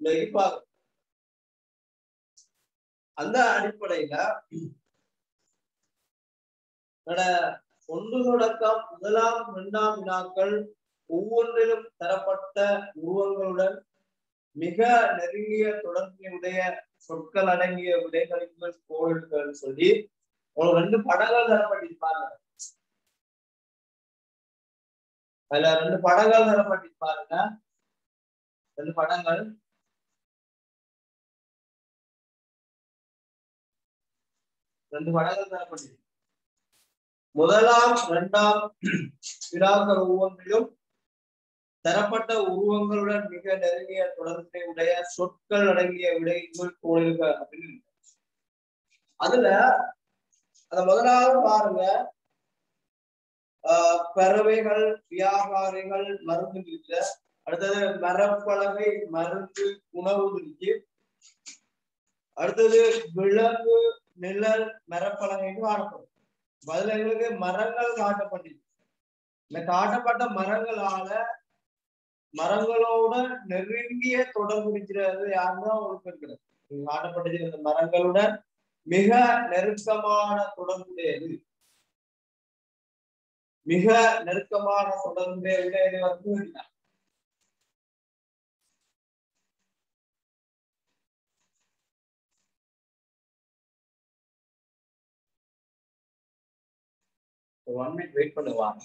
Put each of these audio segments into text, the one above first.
இருப்பாங்க அந்த அடிப்படையில என்னோட ஒன்று தொடக்கம் முதலாம் இரண்டாம் வினாக்கள் ஒவ்வொன்றிலும் தரப்பட்ட உருவங்களுடன் மிக நெருங்கிய தொடர்புடைய சொற்கள் அடங்கிய விடைகளின் கோள்கள் சொல்லி ஒரு ரெண்டு படங்கள் தரப்பட்டிருப்பாங்க அதுல ரெண்டு படங்கள் தரப்பட்டிருப்பாருங்க ரெண்டு படங்கள் ரெண்டு படங்கள் தரப்பட்டிருக்கு முதலாம் இரண்டாம் வினாக்கள் ஒவ்வொன்றிலும் தரப்பட்ட உருவங்களுடன் மிக நெருங்கிய தொடர்பை உடைய சொற்கள் அடங்கிய விடைகள் கோளுக அப்படின்னு இருக்கு. அதுல அந்த முதலாவது பாருங்க ஆஹ் பறவைகள் வியாபாரிகள் மருந்து இருக்கு அடுத்தது மரப்பலகை மருந்து உணவு இருக்கு அடுத்தது விலங்கு நிழல் மரப்பலகைன்னு காணப்படும் பதில் எங்களுக்கு மரங்கள் காட்டப்பட்டிருக்கு இந்த காட்டப்பட்ட மரங்களால மரங்களோட நெருங்கிய தொடர்பு இருக்கிறது யாருன்னா உங்களுக்கு இருக்கிறது இங்க காட்டப்பட்டது இந்த மரங்களுடன் மிக நெருக்கமான தொடர்புடையது மிக நெருக்கமான தொடர்புடைய வந்து இல்லை. ஒன் மினிட் வெயிட் பண்ணுவாங்க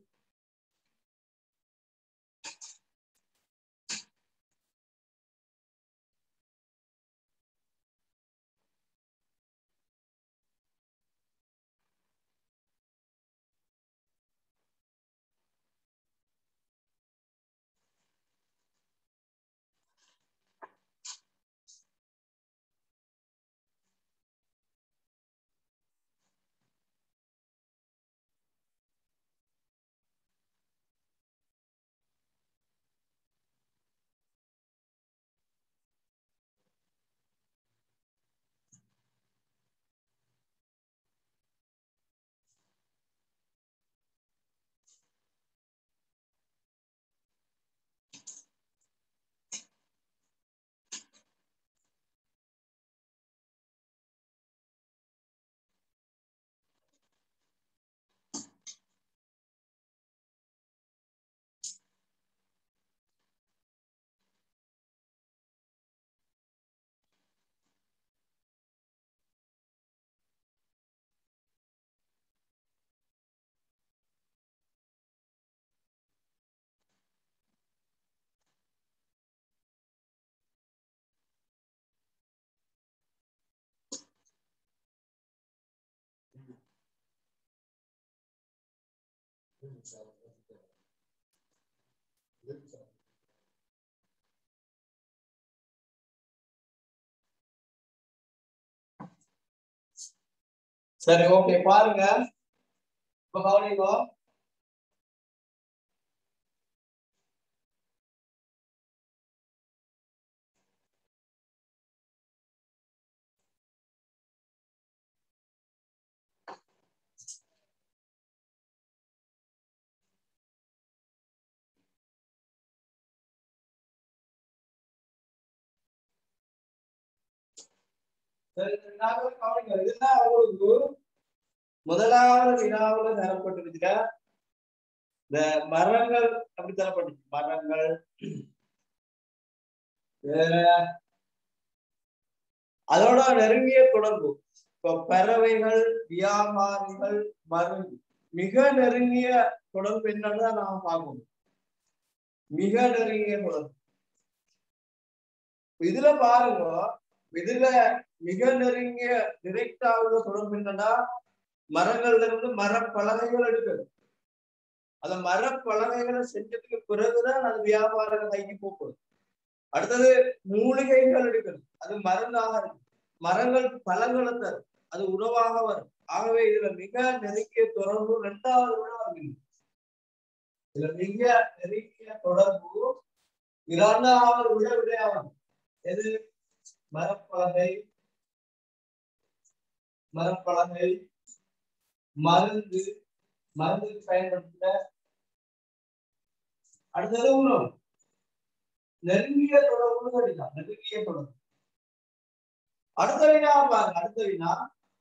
சரி ஓகே பாருங்க இப்ப கவனிங்க சரி ரெண்டாவது கவனிங்க இதுதான் அவங்களுக்கு முதலாவது வினாவுல தரப்பட்டிருக்கிற இந்த மரங்கள் அப்படி தரப்பட்டிருக்கு மரங்கள் வேற அதோட நெருங்கிய தொடர்பு இப்ப பறவைகள் வியாபாரிகள் மருந்து மிக நெருங்கிய தொடர்பு என்னன்னு தான் நாம பார்க்கணும் மிக நெருங்கிய தொடர்பு இதுல பாருங்க இதுல மிக நெருங்கிய டிரெக்டாக தொடர்பு என்னன்னா மரங்கள்ல இருந்து மரப்பலகைகள் எடுக்கிறது அந்த மரப்பலகைகளை செஞ்சதுக்கு பிறகுதான் அது வியாபார கைக்கு போகும் அடுத்தது மூலிகைகள் எடுக்கிறது அது மருந்தாக இருக்கு மரங்கள் பழங்களை தரும் அது உணவாக வரும் ஆகவே இதுல மிக நெருங்கிய தொடர்பு இரண்டாவது விட வருகிறது இதுல மிக நெருங்கிய தொடர்பு இரண்டாவது விட விடையாகும் எது மரப்பலகை மரப்பலகை மருந்து மருந்து பயன்படுத்த அடுத்தது உணவு நெருங்கிய தொடர்புன்னு கேட்டுக்கலாம் நெருங்கிய தொடர்பு அடுத்த வினா பாருங்க அடுத்த வினா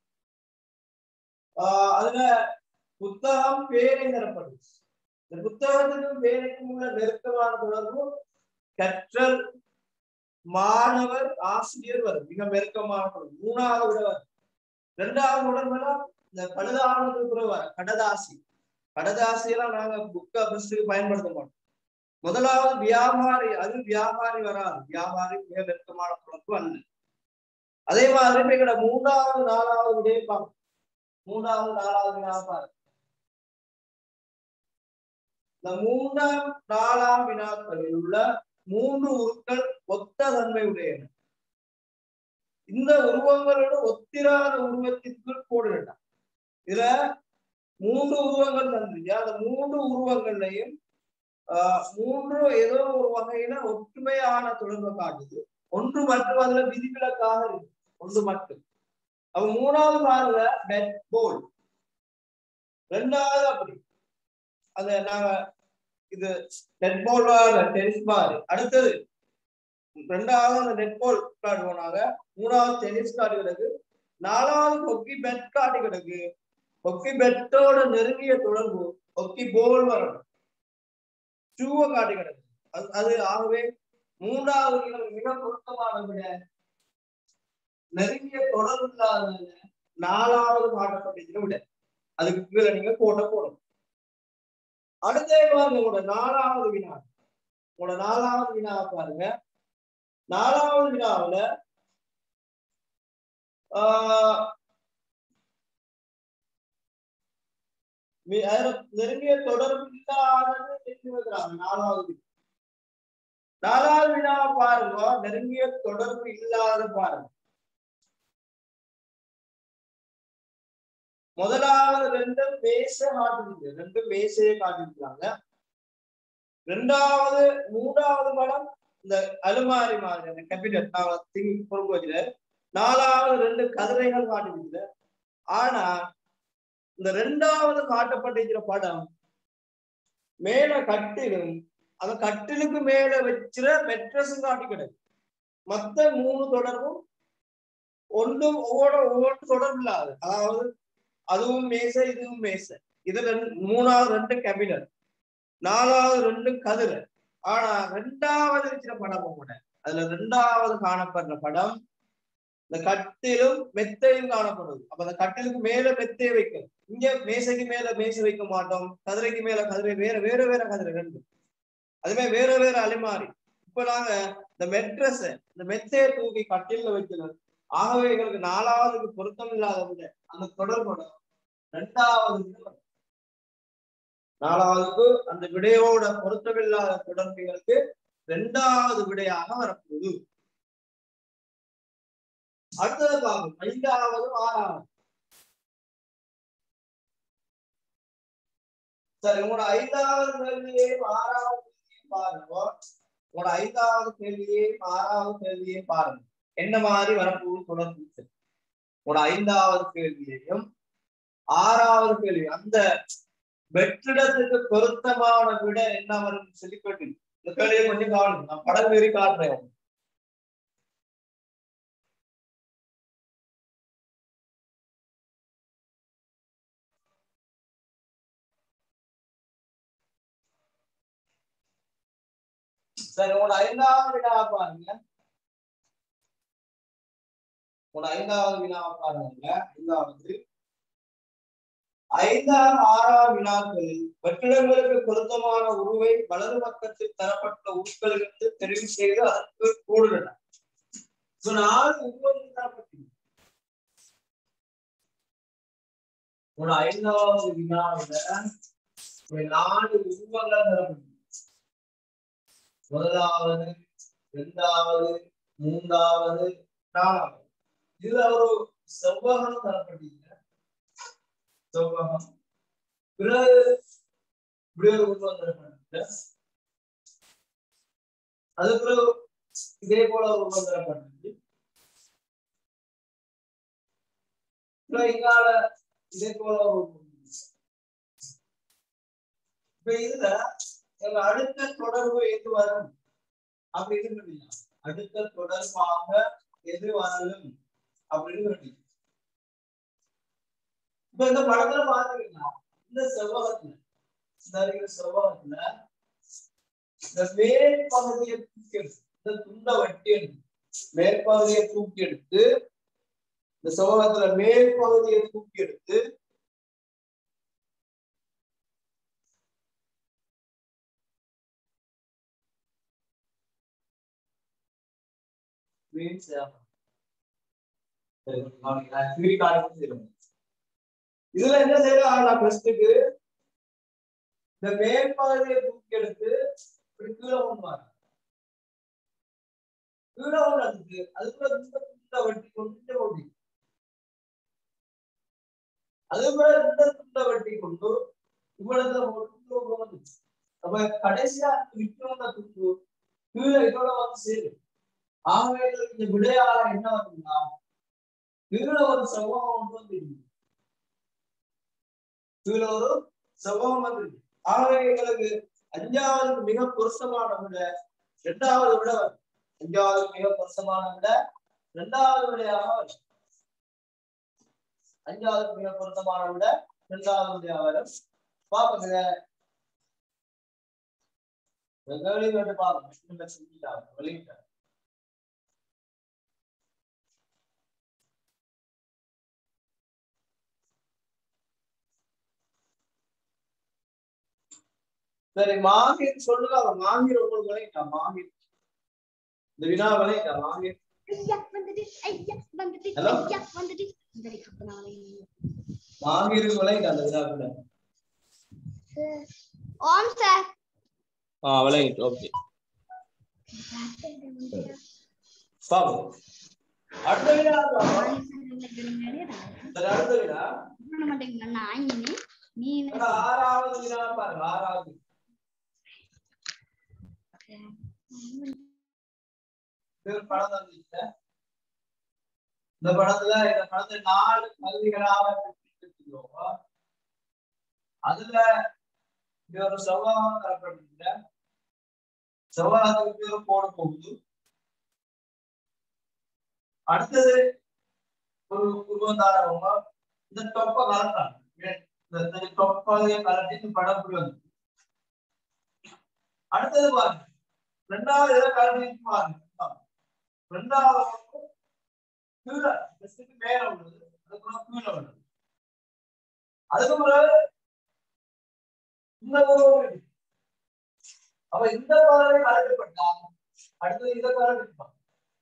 ஆஹ் அதுல புத்தகம் பேரை நிரப்பது இந்த புத்தகத்துக்கும் பேரைக்கும் உள்ள நெருக்கமான தொடர்பு கற்றல் மாணவர் ஆசிரியர் வரும் மிக நெருக்கமான தொடர்பு மூணாவது விட வரும் இரண்டாவது உடம்புல இந்த கடுதானது கூட வரும் கடதாசி கடதாசியெல்லாம் நாங்க புக்க பஸ்டுக்கு பயன்படுத்த மாட்டோம் முதலாவது வியாபாரி அது வியாபாரி வராது வியாபாரி மிக நெருக்கமான தொடர்பு அல்ல அதே மாதிரி இப்ப எங்கட மூன்றாவது நாலாவது விடையை பார்ப்போம் மூன்றாவது நாலாவது வியாபாரி இந்த மூன்றாம் நாலாம் வினாக்களில் உள்ள மூன்று உருக்கள் ஒத்த தன்மை உடையன இந்த உருவங்களோட ஒத்திராத உருவத்திற்குள் போட வேண்டாம் இதுல மூன்று உருவங்கள் தந்துச்சு அந்த மூன்று உருவங்கள்லையும் ஆஹ் மூன்று ஏதோ ஒரு வகையில ஒற்றுமையான தொடர்பை காட்டுது ஒன்று மட்டும் அதுல விதிவிலக்காக இருக்கு ஒன்று மட்டும் அப்ப மூணாவது பாருங்க பெட் போல் ரெண்டாவது அப்படி அந்த நாங்க இது நெட் பால் டென்னிஸ் பால் அடுத்தது ரெண்டாவது அந்த நெட் பால் கார்டு போனாங்க மூணாவது டென்னிஸ் கார்டு கிடக்கு நாலாவது ஹொக்கி பெட் கார்டு கிடக்கு ஹொக்கி பெட்டோட நெருங்கிய தொடர்பு ஹொக்கி போல் வரணும் ஷூவை காட்டி கிடக்கு அது அது ஆகவே மூன்றாவது இடம் மிக பொருத்தமான விட நெருங்கிய தொடர்பு இல்லாத நாலாவது காட்டப்பட்டிருக்கிற விட அதுக்கு கீழே நீங்க கோட்டை போடணும் அடுத்த பாருங்க உங்களோட நாலாவது வினா உங்களோட நாலாவது வினாவை பாருங்க நாலாவது வினாவுல ஆஹ் நெருங்கிய தொடர்பு இல்லாதது என்று வைக்கிறாங்க நாலாவது வினா நாலாவது வினாவை பாருங்க நெருங்கிய தொடர்பு இல்லாத பாருங்க முதலாவது ரெண்டு மேச காட்டிருக்கு ரெண்டு மேசையை காட்டிருக்காங்க ரெண்டாவது மூன்றாவது படம் இந்த அலுமாரி மாதிரி அந்த கேபினட் நான் திங் பொறுப்பு வச்சுல நாலாவது ரெண்டு கதிரைகள் காட்டிருக்கு ஆனா இந்த ரெண்டாவது காட்டப்பட்டிருக்கிற படம் மேல கட்டிலும் அந்த கட்டிலுக்கு மேல வச்சிர மெட்ரஸும் காட்டி கிடக்கு மத்த மூணு தொடர்பும் ஒன்றும் ஒவ்வொரு ஒவ்வொரு தொடர்பு இல்லாது அதாவது அதுவும் மேசை இதுவும் மேசை இது ரெண்டு மூணாவது ரெண்டு கேபினட் நாலாவது ரெண்டு கதிர ஆனா ரெண்டாவது இருக்கிற படம் கூட அதுல ரெண்டாவது காணப்படுற படம் இந்த கட்டிலும் மெத்தையும் காணப்படுது அப்ப அந்த கட்டிலுக்கு மேல மெத்தையை வைக்கணும் இங்க மேசைக்கு மேல மேசை வைக்க மாட்டோம் கதிரைக்கு மேல கதிரை வேற வேற வேற கதிரை ரெண்டு அதுமே வேற வேற அலைமாறி இப்ப நாங்க இந்த மெட்ரஸ் இந்த மெத்தையை தூக்கி கட்டில வைக்கணும் ஆகவே எங்களுக்கு நாலாவதுக்கு பொருத்தம் இல்லாத விட அந்த தொடர்புடன் ரெண்டாவது நாலாவதுக்கு அந்த விடையோட பொருத்தமில்லாத தொடர்புகளுக்கு இரண்டாவது விடையாக வரப்போகுது அடுத்தது பார்க்கும் ஐந்தாவது ஆறாவது சரி உங்களோட ஐந்தாவது கேள்வியையும் ஆறாவது கேள்வியையும் பாருங்க உங்களோட ஐந்தாவது கேள்வியையும் ஆறாவது கேள்வியையும் பாருங்க என்ன மாதிரி வரப்போகுது தொடர்பு உங்களோட ஐந்தாவது கேள்வியையும் ஆறாவது கேள்வி அந்த வெற்றிடத்துக்கு பொருத்தமான விட என்ன வரும் சொல்லி கேட்டு இந்த கேள்வியை கொஞ்சம் காணும் நான் படம் ஏறி காட்டுறேன் சரி உங்களோட ஐந்தாவது வினாவை பாருங்க உங்களோட ஐந்தாவது வினாவை பாருங்க ஐந்தாவது ஐந்தாம் ஆறாம் வினாக்களில் வெற்றிடங்களுக்கு பொருத்தமான உருவை வலது பக்கத்தில் தரப்பட்ட உருக்களிலிருந்து தெரிவு செய்து அதற்கு கூடுதல் நாலு உருவங்கள் தரப்பட்டது ஒரு ஐந்தாவது வினாவில நாலு உருவங்கள் தரப்பட்டது முதலாவது இரண்டாவது மூன்றாவது நாலாவது இதுல ஒரு செவ்வகம் தரப்பட்டீங்க செவ்வகம் பிறகு இப்படி ஒரு உருவம் தரப்பட்டது அது பிறகு இதே போல ஒரு உருவம் தரப்பட்டது பிறகு இங்கால இதே போல ஒரு உருவம் இப்ப இதுல எங்க அடுத்த தொடர்பு எது வரும் அப்படின்னு சொல்லிடலாம் அடுத்த தொடர்பாக எது வரலும் அப்படின்னு சொல்லி இப்ப இந்த படத்துல பாத்தீங்கன்னா இந்த செவ்வகத்துல இந்த இருக்கிற செவ்வகத்துல இந்த மேல் பகுதியை தூக்கி எடுத்து இந்த துண்டை வெட்டி எடுத்து மேற்பகுதியை தூக்கி எடுத்து இந்த செவ்வகத்துல மேல் பகுதியை தூக்கி எடுத்து மீன்ஸ் இதுல என்ன செய்யறாங்க ஃபர்ஸ்ட்டுக்கு இந்த மேற்பகுதியை தூக்கி எடுத்து இப்படி கீழே கொண்டுவாங்க கீழே கொண்டு அதுக்குள்ள இந்த துண்டை வெட்டி கொண்டு ஓடி அதுக்குள்ள இந்த துண்டை வெட்டி கொண்டு இவ்வளவு போட்டு வந்துச்சு அப்ப கடைசியா விற்கிறவங்க துண்டு கீழே இதோட வந்து சேரும் ஆகவே இந்த விடையால என்ன வருதுன்னா கீழே ஒரு செவ்வகம் ஒன்று வந்துருக்கு கீழே ஒரு செவ்வகம் வந்துருக்கு ஆகவே எங்களுக்கு அஞ்சாவது மிக பொருத்தமான விட இரண்டாவது விட வரும். அஞ்சாவது மிக பொருத்தமான விட இரண்டாவது விடையாக வரும். அஞ்சாவது மிக பொருத்தமான விட இரண்டாவது விடையாக வரும் பாப்பங்க வெளியிட்டு பாருங்க செஞ்சுட்டாங்க வெளியிட்டாங்க சரி மாஹிர் சொல்லுங்க அவன் மாஹிர் உங்களுக்கு விளையிட்டா மாஹிர் இந்த வினா விளையிட்டா மாஹிர் ஐயா வந்துட்டு ஐயா வந்துட்டு Hello? ஐயா வந்துட்டு சரி அப்ப நாளை மாஹிருக்கு விளையிட்டா அந்த வினாக்குள்ள ஓம் சார் ஆ விளையிட்டு ஓகே பாபு அடுத்த வினா சரி அடுத்த வினா நான் இனி நீ இப்ப ஆறாவது வினா பாருங்க ஆறாவது இது ஒரு படம் தந்துச்சு இந்த படத்துல இந்த படத்துல நாலு கல்விகளாக பிரிச்சிருக்கிறோம் அதுல இது ஒரு செவ்வாகம் தரப்பட்டிருக்கிற செவ்வாகத்துக்கு ஒரு கோடு போகுது அடுத்தது ஒரு உருவம் தாரவங்க இந்த தொப்பை கலட்டாங்க இந்த தொப்பையை கலட்டி இந்த படம் இப்படி வந்து அடுத்தது பாருங்க ரெண்டாவது இதை கலட்டி பாருங்க ரெண்டாவது வந்து கீழே பெஸ்ட்டுக்கு மேல உள்ளது அதுக்கப்புறம் கீழே உள்ளது அதுக்கு பிறகு இந்த உருவம் இருக்கு. அப்ப இந்த பார்வை கலட்டப்பட்டா அடுத்தது இந்த கலட்டிருப்பாங்க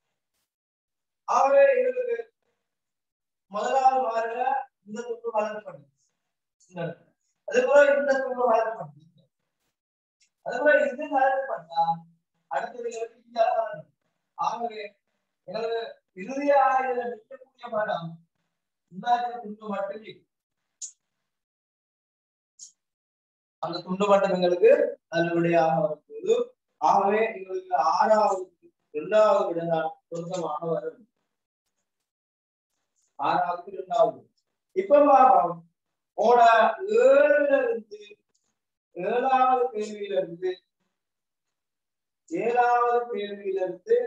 ஆகவே எங்களுக்கு முதலாவது பார்வையில இந்த துண்டு கலட்டப்பட்டது இந்த இடத்துல. அதே போல இந்த துண்டு கலட்டப்பட்டது அதே போல இது கலட்டப்பட்டா அடுத்தது எங்களுக்கு இந்த கலட்டப்பட்டது. ஆகவே எங்களுக்கு இறுதியாக இதுல நிற்கக்கூடிய படம் இந்த துண்டு மட்டுமே அந்த துண்டு மட்டும் எங்களுக்கு அதனுடையாக வரும்போது ஆகவே எங்களுக்கு ஆறாவது இரண்டாவது விடதான் சொந்தமாக வரும் ஆறாவது இரண்டாவது இப்ப பாப்போம் உங்களோட ஏழுல இருந்து ஏழாவது கேள்வியில இருந்து ஏழாவது கேள்வியில இருந்து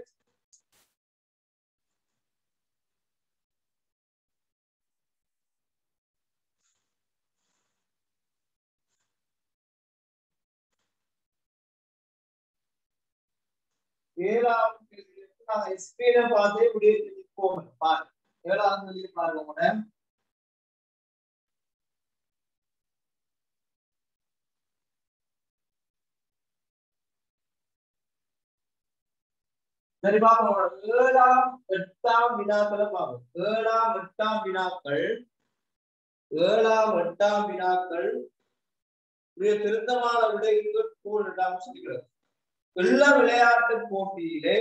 ஏழாவது கேள்வியில இருந்து நாங்க ஸ்கிரீனை பார்த்து இப்படியே போவோம் பாருங்க ஏழாவது கேள்வி பாருங்க உங்களோட சரி பாப்போம் ஏழாம் எட்டாம் வினாக்களை பார்ப்போம் ஏழாம் எட்டாம் வினாக்கள் ஏழாம் எட்டாம் வினாக்கள் மிக திருத்தமான விடைகள் கூறிட்டாம் சொல்கிறது உள்ள விளையாட்டு போட்டியிலே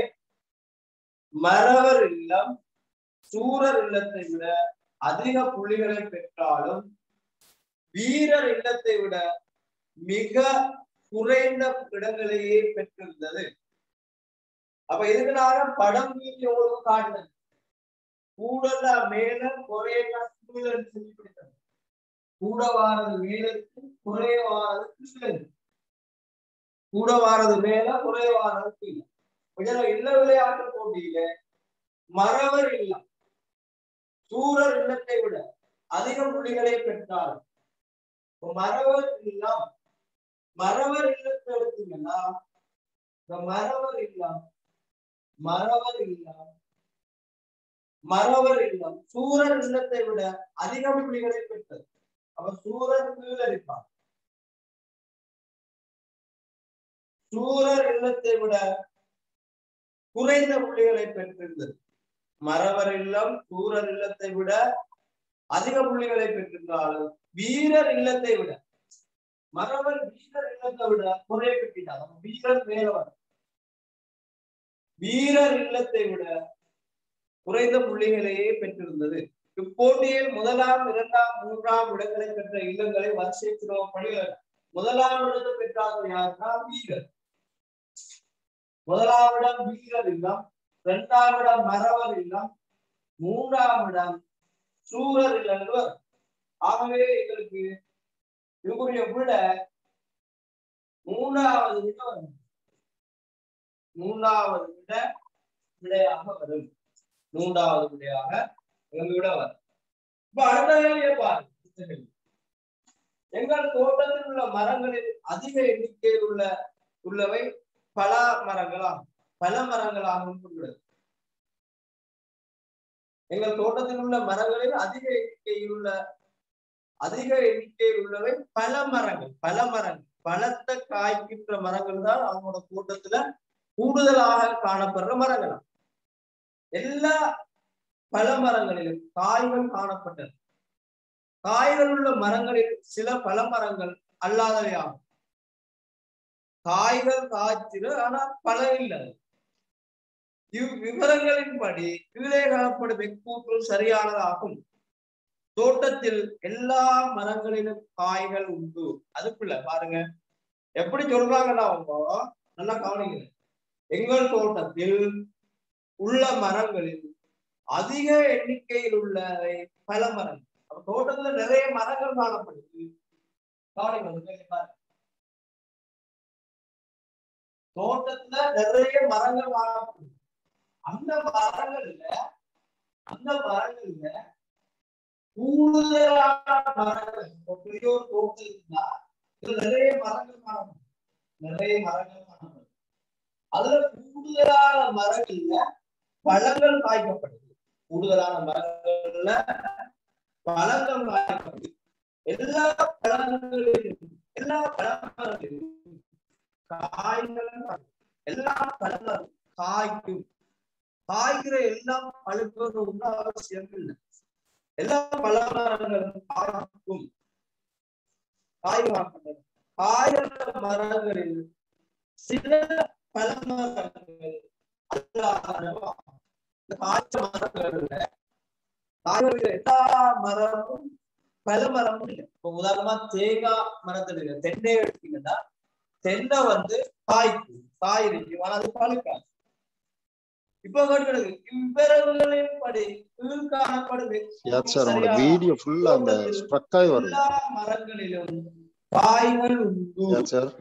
மறவர் இல்லம் சூரர் இல்லத்தை விட அதிக புள்ளிகளை பெற்றாலும் வீரர் இல்லத்தை விட மிக குறைந்த இடங்களையே பெற்றிருந்தது அப்ப இதுக்கு நான் படம் மீறி உங்களுக்கு காட்டினது கூடல மேல குறைய கீழே சொல்லி பிடித்தது கூட வாரது மேல இருக்கு குறைய வாரது கீழே இருக்கு கூட வாரது மேல குறைய வாரது கீழே கொஞ்சம் இல்ல விளையாட்டு போட்டியில மறவர் இல்லம் சூரர் இல்லத்தை விட அதிக புள்ளிகளை பெற்றார் இப்ப மறவர் இல்லம் மறவர் இல்லத்தை எடுத்தீங்கன்னா இந்த மறவர் இல்லம் மறவர் இல்லம் மறவர் இல்லம் சூரர் இல்லத்தை விட அதிக புள்ளிகளை பெற்றது அவன் சூரர் கீழடிப்பான் சூரர் இல்லத்தை விட குறைந்த புள்ளிகளை பெற்றிருந்தது மறவர் இல்லம் சூரர் இல்லத்தை விட அதிக புள்ளிகளை பெற்றிருந்தாலும் வீரர் இல்லத்தை விட மறவர் வீரர் இல்லத்தை விட குறைய பெற்றிட்டார் அப்ப வீரர் மேலவர் வீரர் இல்லத்தை விட குறைந்த புள்ளிகளையே பெற்றிருந்தது இப்போட்டியில் முதலாம் இரண்டாம் மூன்றாம் இடங்களை பெற்ற இல்லங்களை வரிசை படுகிறார் முதலாம் இடத்தை பெற்றார்கள் யாருன்னா வீரர் முதலாம் இடம் வீரர் இல்லம் இரண்டாம் இடம் மறவர் இல்லம் மூன்றாம் இடம் சூரர் இல்லம் ஆகவே எங்களுக்கு இவருடைய விட மூன்றாவது விட வரும் மூன்றாவது விட விடையாக வரும் மூன்றாவது விடையாக எங்க விட வரும் இப்ப அடுத்த கேள்வியை பாருங்க எங்கள் தோட்டத்தில் உள்ள மரங்களில் அதிக எண்ணிக்கையில் உள்ள உள்ளவை பல மரங்களாகும் பல மரங்களாகவும் உள்ளது எங்கள் தோட்டத்தில் உள்ள மரங்களில் அதிக எண்ணிக்கையில் உள்ள அதிக எண்ணிக்கையில் உள்ளவை பல மரங்கள் பல மரங்கள் பலத்த காய்க்கின்ற மரங்கள் தான் அவங்களோட தோட்டத்துல கூடுதலாக காணப்படுற மரங்களாம் எல்லா பல மரங்களிலும் காய்கள் காணப்பட்டது காய்கள் உள்ள மரங்களில் சில பல மரங்கள் அல்லாதவையாகும் காய்கள் காய்ச்சிரு ஆனா பழம் இல்லை இவ் விவரங்களின்படி கீழே காணப்படும் எக்கூற்று சரியானதாகும் தோட்டத்தில் எல்லா மரங்களிலும் காய்கள் உண்டு அதுக்குள்ள பாருங்க எப்படி சொல்றாங்கன்னா அவங்க நல்லா கவனிங்க எங்கள் தோட்டத்தில் உள்ள மரங்களில் அதிக எண்ணிக்கையில் உள்ளவை பல மரங்கள் அப்ப தோட்டத்துல நிறைய மரங்கள் காணப்படுது கவனிங்க பாருங்க தோட்டத்துல நிறைய மரங்கள் காணப்படுது அந்த மரங்கள்ல அந்த மரங்கள்ல கூடுதலான மரங்கள் பெரிய ஒரு தோட்டம் இருந்தா இதுல நிறைய மரங்கள் காணப்படும் நிறைய மரங்கள் காணப்படும் அதுல கூடுதலான மரங்கள்ல பழங்கள் காய்க்கப்படுது கூடுதலான மரங்கள்ல பழங்கள் காய்க்கப்படுது எல்லா பழங்களிலும் எல்லா பழங்களிலும் காய்கள் எல்லா பழங்களும் காய்க்கும் காய்கிற எல்லாம் பழுக்கணும் அவசியம் இல்லை எல்லா பழமரங்களும் காய்க்கும் காய்வாக்கப்பட்டது காய்கிற மரங்களில் சில பழமரங்கள் அல்லாதவா இந்த காய்ச்ச மரங்கள்ல காய்கறிகள் எல்லா மரமும் பல மரமும் இல்லை இப்போ உதாரணமா தேங்காய் மரத்துல தென்னை எடுத்தீங்கன்னா தென்னை வந்து காய்க்கும் காய் இருக்கும் ஆனா அது பழுக்காது இப்ப கேட்கிறது இவ்விரவுகளின் படி கீழ் காணப்படும் யாத் சார் உங்களோட வீடியோ ஃபுல்லா அந்த ஸ்ட்ரக் ஆகி வருது எல்லா மரங்களிலும் காய்கள் உண்டு யாத் சார்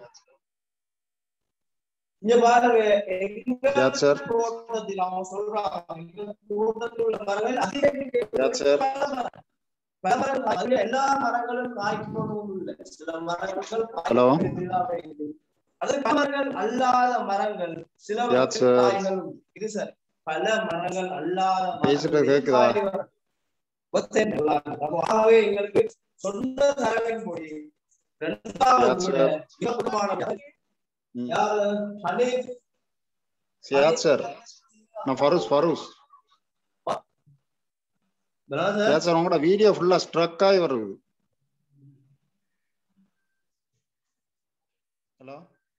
இங்க பாருங்க எங்க யாத் சார் தோட்டத்தில் அவங்க சொல்றாங்க எங்க தோட்டத்தில் உள்ள மரங்கள் அதிக எண்ணிக்கையில் யாத் சார் பல மரம். பல மரங்கள் அதுல எல்லா மரங்களும் காய்க்கணும் இல்லை சில மரங்கள் ஹலோ காய்க்கணும் இல்லை. அது மரங்கள் அல்லாத மரங்கள் சில யாத் சார். காய்கள் உண்டு. இது சார் பல மரங்கள் அல்லாத பேசுறது மரங்களில் கேக்குதா? காய் வரும். ஒத்தன் அல்லாத. அப்போ ஆகவே எங்களுக்கு சொந்த தரவின் பொடி இரண்டாவது யாத் விட சார். மிக பொதுவான ம். யாரு ஹனீஃப் யாத் சார் நான் ஃபரூஸ் ஃபரூஸ் பிரதர் யாத் சார் உங்களோட வீடியோ ஃபுல்லா ஸ்ட்ரக் ஆகி வருது ஹலோ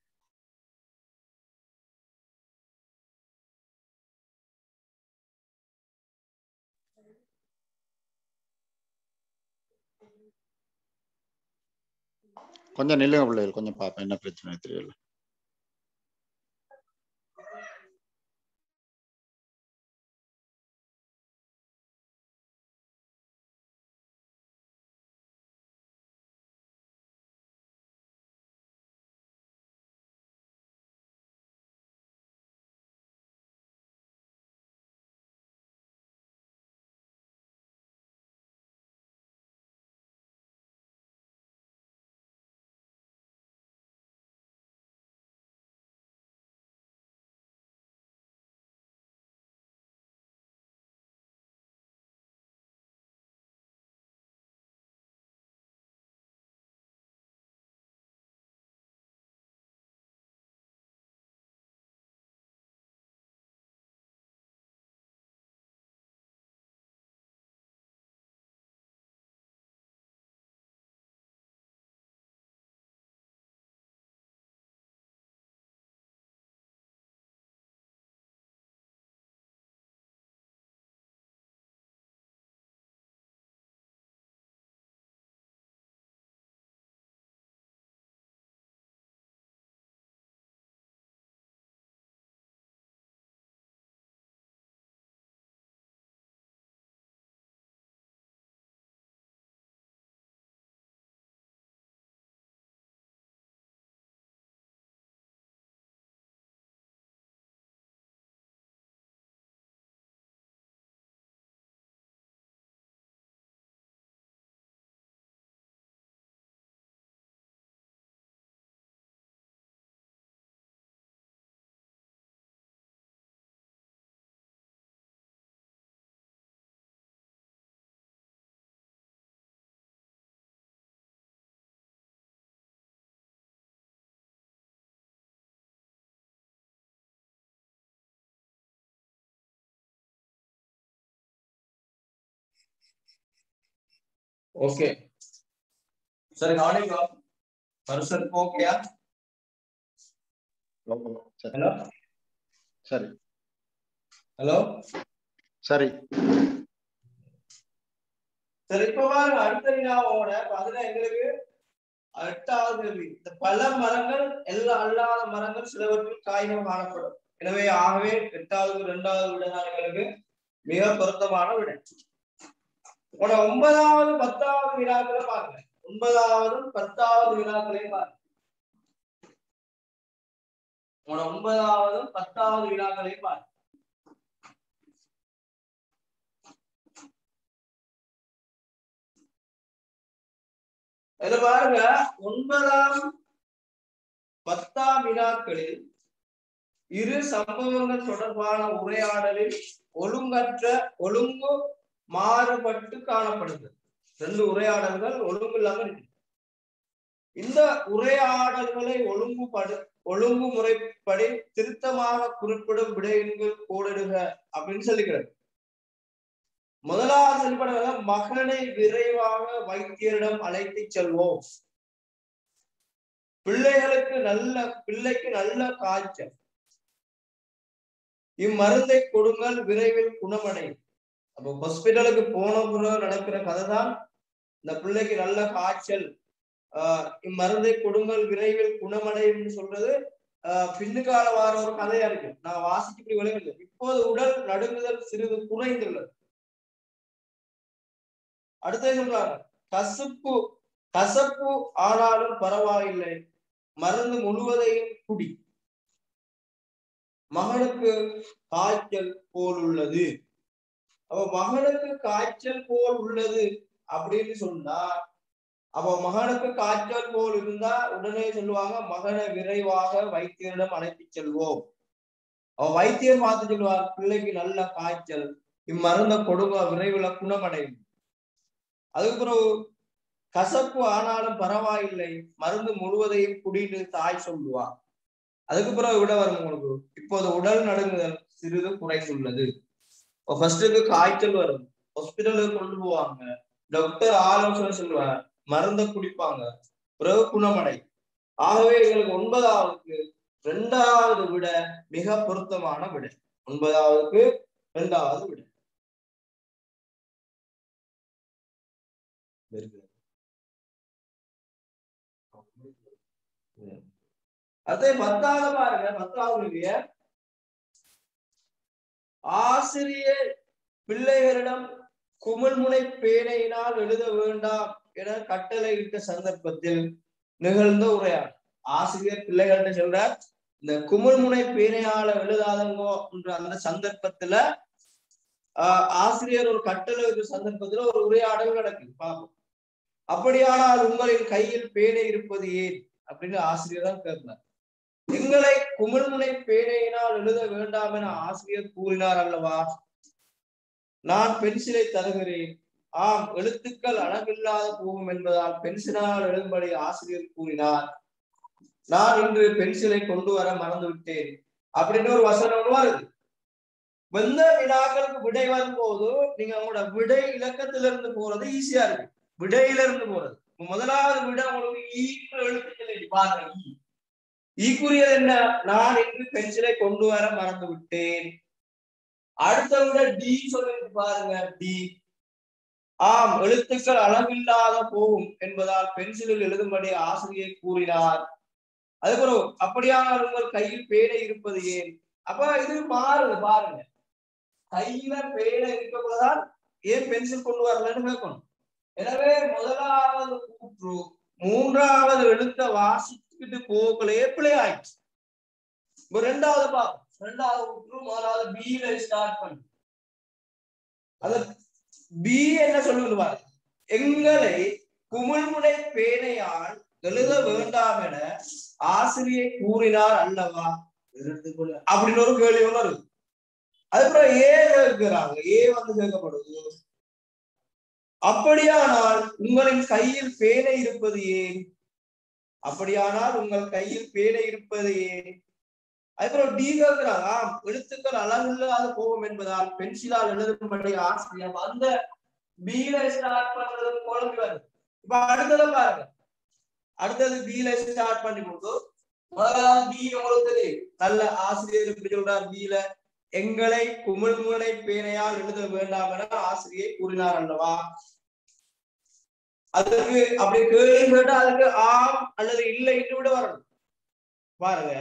கொஞ்சம் நில்லுங்க பிள்ளைகள் கொஞ்சம் பார்ப்பேன் என்ன பிரச்சனை தெரியல ஓகே சரி கவனிக்கோ பர்சன் ஓகேயா சரி ஹலோ சரி ஹலோ சரி சரி இப்ப பாருங்க அடுத்த வினாவோட அதுல எங்களுக்கு எட்டாவது கேள்வி இந்த பல மரங்கள் எல்லா அல்லாத மரங்கள் சிலவற்றில் காய்கள் காணப்படும் எனவே ஆகவே எட்டாவது இரண்டாவது விடங்களுக்கு மிக பொருத்தமான விடை உன ஒன்பதாவது பத்தாவது வினாக்களை பாருங்க ஒன்பதாவது பத்தாவது வினாக்களை பாருங்க உன ஒன்பதாவது பத்தாவது வினாக்களை பாருங்க இதுல பாருங்க ஒன்பதாம் பத்தாம் வினாக்களில் இரு சம்பவங்கள் தொடர்பான உரையாடலில் ஒழுங்கற்ற ஒழுங்கு மாறுபட்டு காணப்படுகிறது ரெண்டு உரையாடல்கள் ஒழுங்கு இல்லாம இருக்கு இந்த உரையாடல்களை ஒழுங்குபடு ஒழுங்குமுறைப்படி திருத்தமாக குறிப்பிடும் விடையின்கள் கோடிடுக அப்படின்னு சொல்லிக்கிறது முதலாவது செயல்படுவத மகனை விரைவாக வைத்தியரிடம் அழைத்து செல்வோம் பிள்ளைகளுக்கு நல்ல பிள்ளைக்கு நல்ல காய்ச்சல் இம்மருந்தை கொடுங்கள் விரைவில் குணமடையும் அப்போ ஹாஸ்பிட்டலுக்கு போன பிறகு நடக்கிற கதை தான் இந்த பிள்ளைக்கு நல்ல காய்ச்சல் ஆஹ் இம்மருந்தை கொடுங்கள் விரைவில் குணமடையும் சொல்றது ஆஹ் பின்னுக்கால வார ஒரு கதையா இருக்கு நான் வாசிச்சு இப்படி விளங்கல இப்போது உடல் நடுங்குதல் சிறிது குறைந்துள்ளது அடுத்தது சொல்றாங்க கசப்பு கசப்பு ஆனாலும் பரவாயில்லை மருந்து முழுவதையும் குடி மகனுக்கு காய்ச்சல் போல் உள்ளது அப்ப மகனுக்கு காய்ச்சல் போல் உள்ளது அப்படின்னு சொன்னா அப்ப மகனுக்கு காய்ச்சல் போல் இருந்தா உடனே சொல்லுவாங்க மகனை விரைவாக வைத்தியரிடம் அழைத்து செல்வோம் அவ வைத்தியர் பார்த்து சொல்லுவார் பிள்ளைக்கு நல்ல காய்ச்சல் இம்மருந்த கொடுங்க விரைவில் குணமடையும் அதுக்கு பிறகு கசப்பு ஆனாலும் பரவாயில்லை மருந்து முழுவதையும் குடின்னு தாய் சொல்லுவா அதுக்கு பிறகு விட வரும் உங்களுக்கு இப்போது உடல் நடுங்குதல் சிறிது குறைந்துள்ளது ஃபர்ஸ்ட்டுக்கு காய்ச்சல் வரும் ஹாஸ்பிட்டலுக்கு கொண்டு போவாங்க டாக்டர் ஆலோசனை சொல்லுவார் மருந்த குடிப்பாங்க பிறகு குணமடை ஆகவே எங்களுக்கு ஒன்பதாவதுக்கு இரண்டாவது விட மிக பொருத்தமான விடை ஒன்பதாவதுக்கு இரண்டாவது விடை அதே பத்தாவது பாருங்க பத்தாவது இல்லைய ஆசிரியர் பிள்ளைகளிடம் குமிழ்முனை பேனையினால் எழுத வேண்டாம் என கட்டளையிட்ட சந்தர்ப்பத்தில் நிகழ்ந்த உரையாடல் ஆசிரியர் பிள்ளைகள்கிட்ட சொல்றார் இந்த குமிழ்முனை பேனையால எழுதாதங்கோ என்ற அந்த சந்தர்ப்பத்துல ஆஹ் ஆசிரியர் ஒரு கட்டளை ஒரு சந்தர்ப்பத்துல ஒரு உரையாடல் நடக்குது பாப்போம் அப்படியானால் உங்களின் கையில் பேனை இருப்பது ஏன் அப்படின்னு ஆசிரியர் தான் கேட்கிறார் எங்களை குமிழ்முனை பேனையினால் எழுத வேண்டாம் என ஆசிரியர் கூறினார் அல்லவா நான் பென்சிலை தருகிறேன் ஆம் எழுத்துக்கள் அழகில்லாத போகும் என்பதால் பென்சிலால் எழுதும்படி ஆசிரியர் கூறினார் நான் இன்று பென்சிலை கொண்டு வர மறந்து விட்டேன் அப்படின்னு ஒரு வசனம் வருது எந்த வினாக்களுக்கு விடை வரும்போது நீங்க உங்களோட விடை இலக்கத்திலிருந்து போறது ஈஸியா இருக்கு விடையில இருந்து போறது முதலாவது விட உங்களுக்கு ஈக்கு எழுத்துக்கள் பாருங்க ஈ ஈக்குரியது என்ன நான் இன்று பென்சிலை கொண்டு வர மறந்து விட்டேன் அடுத்த விட டி சொல்லிட்டு பாருங்க டி ஆம் எழுத்துக்கள் அளவில்லாத போகும் என்பதால் பென்சிலில் எழுதும்படி ஆசிரியர் கூறினார் அதுக்கப்புறம் அப்படியானால் உங்கள் கையில் பேனை இருப்பது ஏன் அப்ப இது மாறுது பாருங்க கையில பேனை இருக்கக்கூடாதான் ஏன் பென்சில் கொண்டு வரலன்னு கேட்கணும் எனவே முதலாவது கூற்று மூன்றாவது எழுத்த வாசிச்சுக்கிட்டு போகலையே பிழை ஆயிடுச்சு இப்ப ரெண்டாவது பாப்போம் ரெண்டாவது கூற்று முதலாவது பியில ஸ்டார்ட் பண்ணு அத பி என்ன சொல்லுது பாருங்க எங்களை குமிழ்முனை பேனையால் எழுத வேண்டாம் என ஆசிரியை கூறினார் அல்லவா அப்படின்னு ஒரு கேள்வி ஒண்ணு இருக்கு அதுக்கப்புறம் ஏ கேட்கிறாங்க ஏ வந்து கேட்கப்படுது அப்படியானால் உங்களின் கையில் பேனை இருப்பது ஏன் அப்படியானால் உங்கள் கையில் பேனை இருப்பது ஏன் அதுக்கப்புறம் டி கேட்கிறாங்க ஆம் எழுத்துக்கள் அழகில்லாத போகும் என்பதால் பென்சிலால் எழுதும்படி ஆசிரியர் அந்த பில ஸ்டார்ட் பண்றது குழம்பு வருது இப்ப அடுத்தத பாருங்க அடுத்தது பில ஸ்டார்ட் பண்ணி கொடுத்து முதலாவது பி உங்களுக்கு தெரியும் நல்ல ஆசிரியர் இப்படி சொல்றார் பில எங்களை குமிழ்முனை பேனையால் எழுத வேண்டாம் என ஆசிரியை கூறினார் அல்லவா அதுக்கு அப்படி கேள்வி கேட்டா அதுக்கு ஆம் அல்லது இல்லை என்று விட வரணும் பாருங்க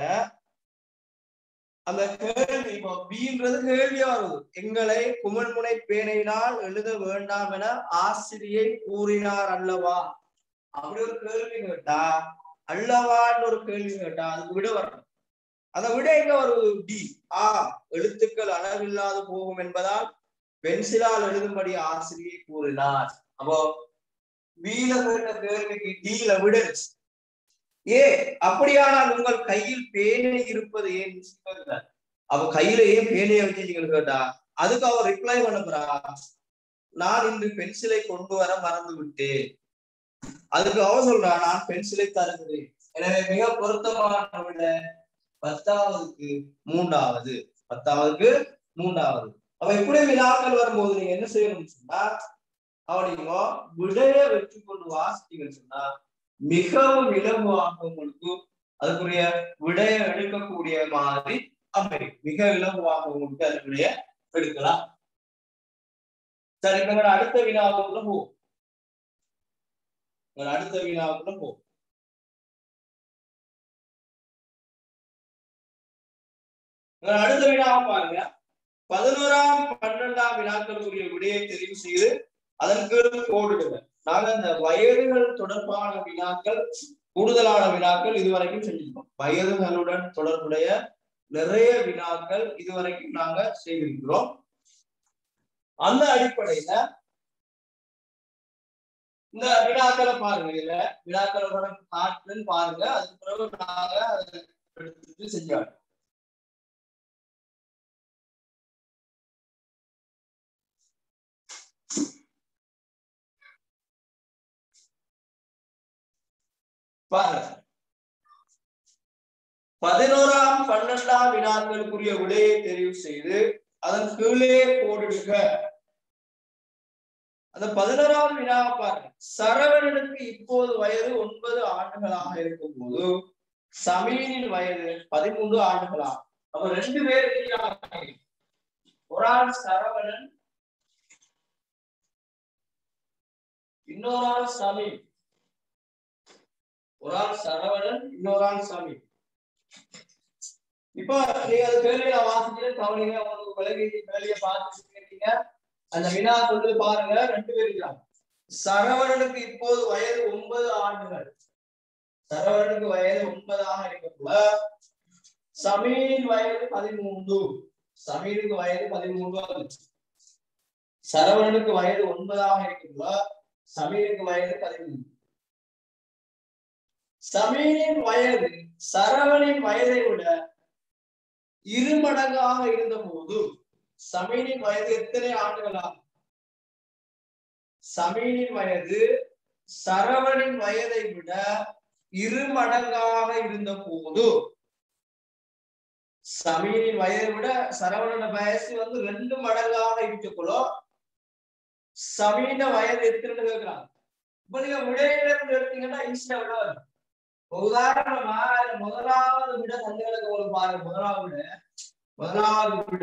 அந்த கேள்வி இப்போ பீன்றது கேள்வியா வருது எங்களை குமிழ்முனை பேனையினால் எழுத வேண்டாம் என ஆசிரியை கூறினார் அல்லவா அப்படி ஒரு கேள்வி கேட்டா அல்லவான்னு ஒரு கேள்வி கேட்டா அதுக்கு விட வரணும் அந்த விட எங்க வருது டி ஆ எழுத்துக்கள் அளவில்லாது போகும் என்பதால் பென்சிலால் எழுதும்படி ஆசிரியை கூறினார் அப்போ வீல கேட்ட கேள்விக்கு டீல விடுச்சு ஏ அப்படியானால் உங்கள் கையில் பேனை இருப்பது ஏன் கேட்கிறார். அவ கையில ஏன் பேனையை வச்சிருக்கீங்கன்னு கேட்டா அதுக்கு அவர் ரிப்ளை பண்ண போறா நான் இன்று பென்சிலை கொண்டு வர மறந்து விட்டேன் அதுக்கு அவ சொல்றா நான் பென்சிலை தருகிறேன் எனவே மிக பொருத்தமான விட பத்தாவதுக்கு மூன்றாவது பத்தாவதுக்கு மூன்றாவது அவ எப்படி வினாக்கள் வரும்போது நீங்க என்ன செய்யணும்னு சொன்னா அவனையும் விடைய வச்சு கொண்டு வாசித்தீங்கன்னு சொன்னா மிகவும் இலகுவாக உங்களுக்கு அதுக்குரிய விடைய எடுக்கக்கூடிய மாதிரி அமையும் மிக இலகுவாக உங்களுக்கு அது விடைய எடுக்கலாம் சரி இப்ப எங்களோட அடுத்த வினாவுக்குள்ள போ எங்களோட அடுத்த வினாவுக்குள்ள போ எங்களோட அடுத்த வினாவை பாருங்க பதினோராம் பன்னெண்டாம் வினாக்களுக்குரிய விடையை தெரிவு செய்து அதன் கீழ் கோடிடுங்க நாங்க இந்த வயதுகள் தொடர்பான வினாக்கள் கூடுதலான வினாக்கள் இதுவரைக்கும் செஞ்சிருக்கோம் வயதுகளுடன் தொடர்புடைய நிறைய வினாக்கள் இதுவரைக்கும் நாங்க செய்திருக்கிறோம் அந்த அடிப்படையில இந்த வினாக்களை பாருங்க இதுல வினாக்களோட காட்டுன்னு பாருங்க அதுக்கு பிறகு நாங்க அதை எடுத்துட்டு செஞ்சோம் பாருங்க பதினோராம் பன்னெண்டாம் வினாக்களுக்குரிய விடையை தெரிவு செய்து அதன் கீழே கோடிடுக அந்த பதினோராம் வினாவை பாருங்க சரவணனுக்கு இப்போது வயது ஒன்பது ஆண்டுகளாக இருக்கும் போது சமீனின் வயது பதிமூன்று ஆண்டுகளாகும் அப்ப ரெண்டு பேர் இருக்கிறாங்க. ஒரு ஆள் சரவணன் இன்னொரு ஆள் சமீன் ஒரு ஆள் சரவணன் இன்னொரு ஆள் சாமி இப்ப நீங்க அது கேள்வியில வாசிச்சு கவனிங்க உங்களுக்கு விலகி வேலையை பார்த்து கேட்டீங்க அந்த வினா சொல்லி பாருங்க ரெண்டு பேர் இருக்கிறாங்க சரவணனுக்கு இப்போது வயது ஒன்பது ஆண்டுகள் சரவணனுக்கு வயது ஒன்பதாக இருக்கக்குள்ள சமீன் வயது பதிமூன்று சமீனுக்கு வயது பதிமூன்று ஆகுது சரவணனுக்கு வயது ஒன்பதாக இருக்கக்குள்ள சமீனுக்கு வயது பதிமூன்று சமீனின் வயது சரவணின் வயதை விட இரு மடங்காக இருந்த போது சமீனின் வயது எத்தனை ஆண்டுகளாகும் சமீனின் வயது சரவணின் வயதை விட இரு மடங்காக இருந்த போது சமீனின் வயதை விட சரவணன வயசு வந்து ரெண்டு மடங்காக இருக்கக்குள்ளோ சமீன வயது எத்தனை கேட்கிறாங்க இப்ப நீங்க விடையில இருந்து எடுத்தீங்கன்னா ஈஸியா விட வரும் உதாரணமா இதுல முதலாவது விட சந்தேகத்துக்கு ஒரு பாருங்க முதலாவது விட முதலாவது விட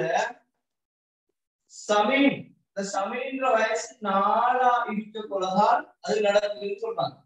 சமீன் இந்த சமீன்ற வயசு நாலா இருக்க கொள்ளதான் அது நடக்குதுன்னு சொல்றாங்க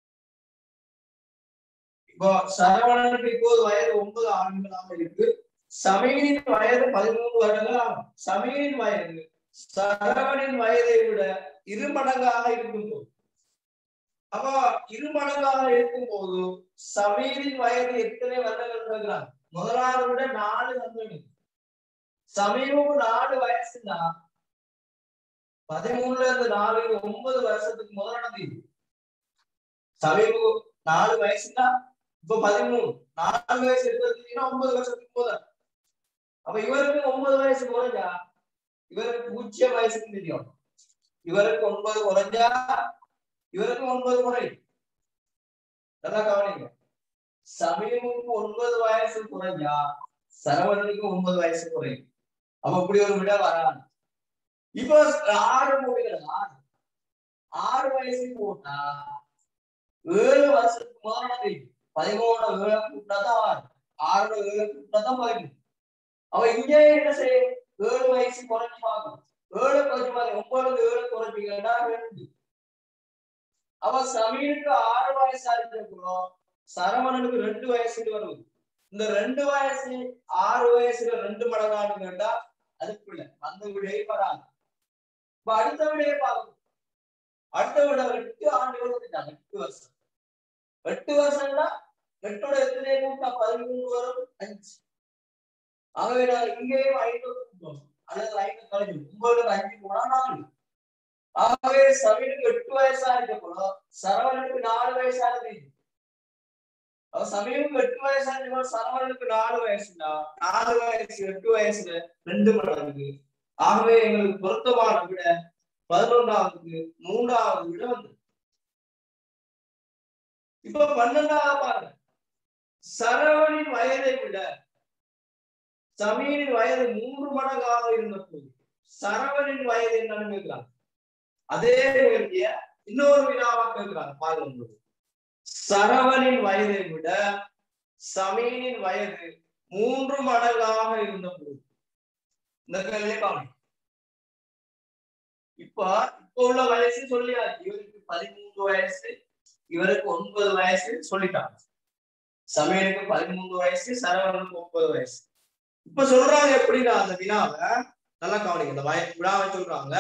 இப்போ சரவணனுக்கு இப்போது வயது ஒன்பது ஆண்டுகளாக இருக்கு சமீனின் வயது பதிமூன்று வருடங்கள் ஆகும் சமீனின் வயது சரவணின் வயதை விட இரு மடங்காக இருக்கும்போது அப்ப இரு மடங்காக இருக்கும்போது சமீரின் வயது எத்தனை வருடங்கள் இருக்கிறாங்க முதலாவது விட நாலு வருடங்கள் சமீபம் நாலு வயசுனா பதிமூணுல இருந்து நாலு ஒன்பது வருஷத்துக்கு முதல் நடந்தது சமீபம் நாலு வயசுனா இப்ப பதிமூணு நாலு வயசு எடுத்துட்டீங்கன்னா ஒன்பது வருஷத்துக்கு முதல் அப்ப இவருக்கு ஒன்பது வயசு குறைஞ்சா இவருக்கு பூஜ்ஜியம் வயசுக்கு தெரியும் இவருக்கு ஒன்பது குறைஞ்சா இவருக்கு ஒன்பது முறை நல்லா கவனிங்க சமீபமுக்கு ஒன்பது வயசு குறைஞ்சா சரவணனுக்கு ஒன்பது வயசு குறையும் அப்ப இப்படி ஒரு விட வராது இப்போ ஆறு மொழிகள் ஆறு ஆறு வயசு போட்டா ஏழு வருஷத்துக்கு முதல்ல பதிமூணு ஏழு கூட்டினா தான் ஆறு ஆறு ஏழு கூட்டினா தான் பதிமூணு அவ இங்கே என்ன செய்யும் ஏழு வயசு குறைஞ்சு பார்க்கணும் ஏழு குறைஞ்சு பாருங்க ஒன்பது ஏழு குறைஞ்சிங்கன்னா ரெண்டு அவ சமீனுக்கு ஆறு வயசா இருக்கிறோம் சரவணனுக்கு ரெண்டு வயசுக்கு வருது இந்த ரெண்டு வயசு ஆறு வயசுல ரெண்டு மடங்கான்னு கேட்டா அதுக்குள்ள அந்த விடையை வராது இப்ப அடுத்த விடையை பார்க்கணும் அடுத்த விட எட்டு ஆண்டுகள் வந்துட்டாங்க எட்டு வருஷம் எட்டு வருஷம்னா எட்டோட எத்தனை கூட்டா பதிமூணு வரும் அஞ்சு ஆகவே நான் இங்கேயும் ஐந்து கூட்டணும் அல்லது ஐந்து கழிஞ்சு ஒன்பது அஞ்சு போனா நாலு ஆகவே சமீனுக்கு எட்டு வயசா இருக்கப்போ சரவணனுக்கு நாலு வயசா இருக்கு அவன் சமீபம் எட்டு வயசா இருக்கப்போ சரவணனுக்கு நாலு வயசுனா நாலு வயசு எட்டு வயசுல ரெண்டு மடங்கு ஆகவே எங்களுக்கு பொருத்தமான விட பதினொன்றாவதுக்கு மூன்றாவது விட வந்து இப்ப பன்னெண்டாவது பாருங்க சரவணின் வயதை விட சமீனின் வயது மூன்று மடங்காக இருந்த போது சரவணின் வயது என்னன்னு கேட்கிறாங்க அதே கேள்விய இன்னொரு வினாவா கேட்கிறாங்க பாருங்க சரவணின் வயதை விட சமீனின் வயது மூன்று மடங்காக இருந்த போது இந்த கேள்வியை கவனி இப்ப இப்ப உள்ள வயசு சொல்லியாச்சு இவருக்கு பதிமூன்று வயசு இவருக்கு ஒன்பது வயசு சொல்லிட்டாங்க சமையலுக்கு பதிமூன்று வயசு சரவணனுக்கு ஒன்பது வயசு இப்ப சொல்றாங்க எப்படின்னா அந்த வினாவை நல்லா கவனிங்க இந்த வய வினாவை சொல்றாங்க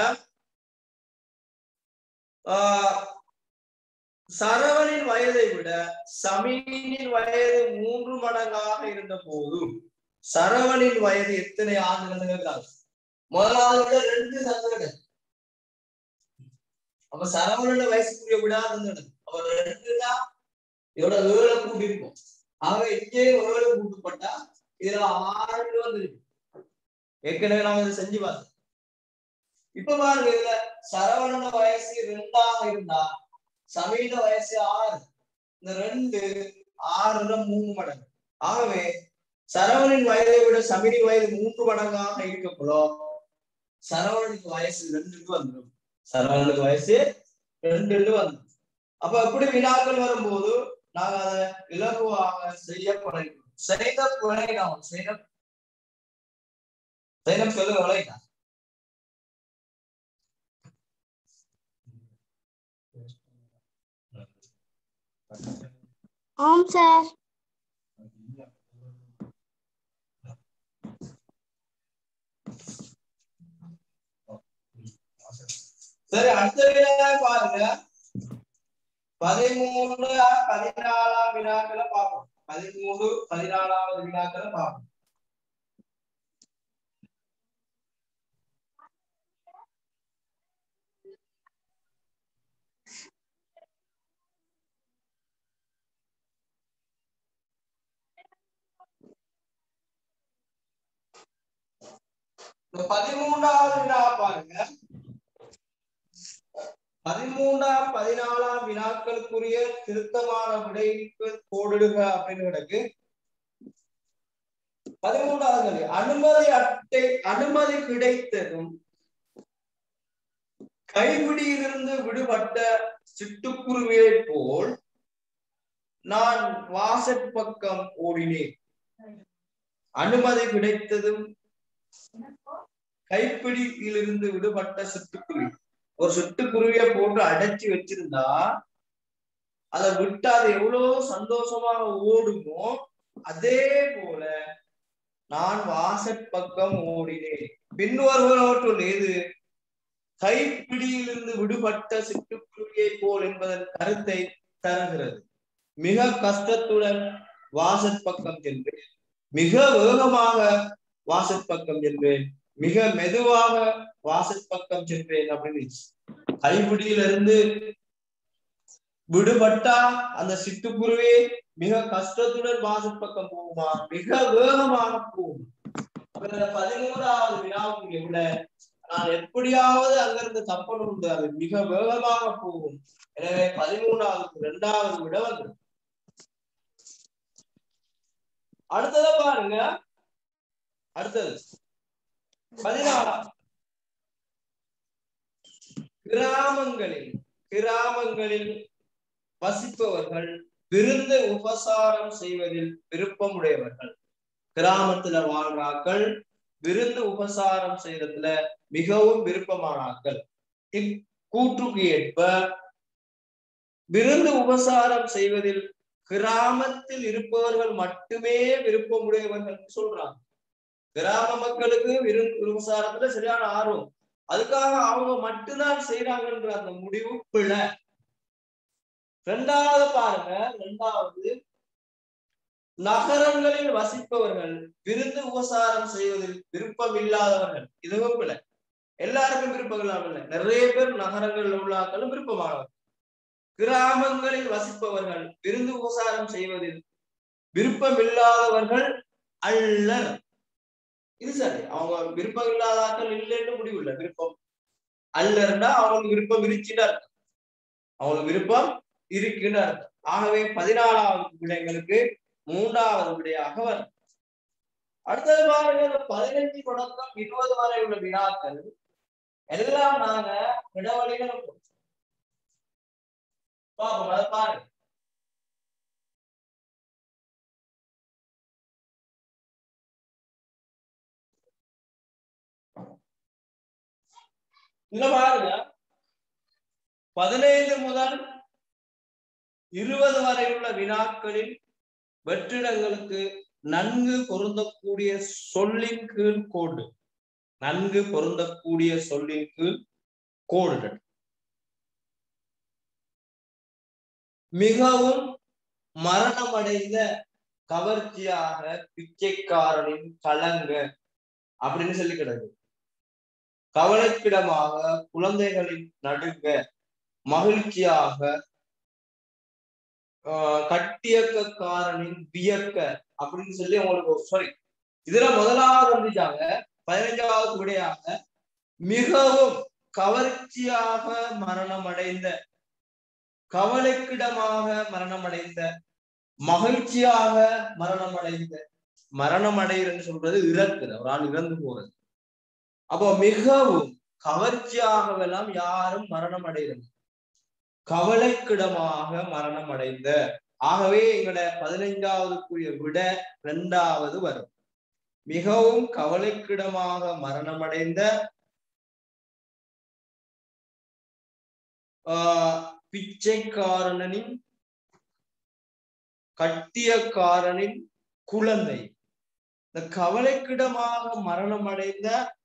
ஆஹ் சரவணின் வயதை விட சமீனின் வயது மூன்று மடங்காக இருந்த போதும் சரவணின் வயது எத்தனை ஆண்டுகள் கேட்கிறாங்க முதலாவது விட ரெண்டு சந்தர்கள் அப்ப சரவணோட வயசுக்குரிய விடா தந்தது அவர் ரெண்டுனா இதோட ஏழு கூட்டி இருக்கும் ஆக இங்கே ஏழு கூட்டுப்பட்டா இதுல ஆறு வந்துருக்கு ஏற்கனவே நாம இதை செஞ்சு பார்த்தோம் இப்ப பாருங்க இதுல சரவணன வயசு ரெண்டாக இருந்தா சமீத வயசு ஆறு இந்த ரெண்டு ஆறுல மூணு மடங்கு ஆகவே சரவணின் வயதை விட சமீரின் வயது மூன்று மடங்காக இருக்கப்போ சரவணனுக்கு வயசு ரெண்டுக்கு வந்துடும் சரவணனுக்கு வயசு ரெண்டு வந்துடும் அப்ப எப்படி வினாக்கள் வரும்போது நாங்க அதை இலகுவாக செய்ய பழகிறோம் செய்த பிழை நாம் செய்த செய்த சொல்லுங்க விளையா ஆம் சார் சரி அடுத்த வினா பாருங்க பதிமூணு பதினாலாம் வினாக்களை பார்ப்போம் பதிமூணு பதினாலாவது வினாக்களை பார்ப்போம் இந்த பதிமூன்றாவது வினா பாருங்க பதிமூன்றாம் பதினாலாம் வினாக்களுக்குரிய திருத்தமான விடைக்கு கோடிடுக அப்படின்னு கிடக்கு பதிமூன்றாவது கேள்வி. அனுமதி அட்டை அனுமதி கிடைத்ததும் கைபிடியிலிருந்து விடுபட்ட சிட்டுக்குருவியை போல் நான் வாசற்பக்கம் ஓடினேன் அனுமதி கிடைத்ததும் கைப்பிடியிலிருந்து விடுபட்ட சிட்டுக்குருவி ஒரு சிட்டுக்குருவிய போட்டு அடைச்சி வச்சிருந்தா அதை விட்டு அது எவ்வளவு சந்தோஷமாக ஓடுமோ அதே போல நான் வாசற்பக்கம் ஓடினேன் பின்வருவனவற்றுள் எது கைப்பிடியிலிருந்து விடுபட்ட சிட்டுக்குருவியை போல் என்பதன் கருத்தை தருகிறது மிக கஷ்டத்துடன் வாசற்பக்கம் சென்றேன் மிக வேகமாக வாசற்பக்கம் சென்றேன் மிக மெதுவாக வாசற்பக்கம் சென்றேன் அப்படின்னு கைப்பிடியில இருந்து விடுபட்டா அந்த சிட்டுக்குருவி மிக கஷ்டத்துடன் வாசற்பக்கம் போகுமா மிக வேகமாக போகும் அப்ப இந்த பதிமூணாவது வினாவுக்கு விட நான் எப்படியாவது அங்கிருந்து தப்பணும் அது மிக வேகமாக போகும் எனவே பதிமூணாவது இரண்டாவது விட வந்து அடுத்தத பாருங்க அடுத்தது பதினாலாம் கிராமங்களில் கிராமங்களில் வசிப்பவர்கள் விருந்து உபசாரம் செய்வதில் விருப்பமுடையவர்கள் கிராமத்துல வாழ்றாக்கள் விருந்து உபசாரம் செய்யறதுல மிகவும் விருப்பமானாக்கள் இக்கூற்றுக்கு ஏற்ப விருந்து உபசாரம் செய்வதில் கிராமத்தில் இருப்பவர்கள் மட்டுமே விருப்பமுடையவர்கள் சொல்றாங்க கிராம மக்களுக்கு விருந்து உபசாரத்துல சரியான ஆர்வம் அதுக்காக அவங்க மட்டும்தான் செய்யறாங்கன்ற அந்த முடிவு பிழை ரெண்டாவது பாருங்க ரெண்டாவது நகரங்களில் வசிப்பவர்கள் விருந்து உபசாரம் செய்வதில் விருப்பம் இல்லாதவர்கள் இதுவும் பிழை எல்லாருக்கும் விருப்பம் இல்லாமல் நிறைய பேர் நகரங்களில் உள்ளாக்களும் விருப்பமானவர்கள் கிராமங்களில் வசிப்பவர்கள் விருந்து உபசாரம் செய்வதில் விருப்பம் இல்லாதவர்கள் அல்லர் இது சரி அவங்க விருப்பம் இல்லாதாக்கள் இல்லைன்னு முடிவு இல்லை விருப்பம் அல்லர்னா அவங்களுக்கு விருப்பம் இருச்சுன்னு அர்த்தம் அவங்களுக்கு விருப்பம் இருக்குன்னு அர்த்தம் ஆகவே பதினாலாவது விடயங்களுக்கு மூன்றாவது விடையாக வரும் அடுத்தது பாருங்க இந்த பதினஞ்சு தொடக்கம் இருபது வரை உள்ள வினாக்கள் எல்லாம் நாங்க இடவழிகள் பாப்போம் அதை பாருங்க இங்க பாருங்க பதினைந்து முதல் இருபது வரை உள்ள வினாக்களில் வெற்றிடங்களுக்கு நன்கு பொருந்தக்கூடிய சொல்லின் கீழ் கோடு நன்கு பொருந்தக்கூடிய சொல்லின் கீழ் கோடுகள் மிகவும் மரணமடைந்த கவர்ச்சியாக பிச்சைக்காரனின் கலங்க அப்படின்னு சொல்லி கிடக்கு கவலைக்கிடமாக குழந்தைகளின் நடுங்க மகிழ்ச்சியாக கட்டியக்காரனின் வியக்க அப்படின்னு சொல்லி உங்களுக்கு சாரி இதுல முதலாவது வந்துட்டாங்க பதினைஞ்சாவது விடையாக மிகவும் கவர்ச்சியாக மரணம் அடைந்த கவலைக்கிடமாக மரணம் அடைந்த மகிழ்ச்சியாக மரணம் அடைந்த மரணம் அடைகிறன்னு சொல்றது இறக்குது ஒரு ஆள் இறந்து போறது அப்போ மிகவும் கவர்ச்சியாகவெல்லாம் யாரும் மரணம் அடைகிறது கவலைக்கிடமாக மரணம் அடைந்த ஆகவே எங்களோட பதினைஞ்சாவதுக்குரிய விட இரண்டாவது வரும் மிகவும் கவலைக்கிடமாக மரணமடைந்த ஆஹ் பிச்சைக்காரனின் கட்டியக்காரனின் குழந்தை இந்த கவலைக்கிடமாக மரணம் அடைந்த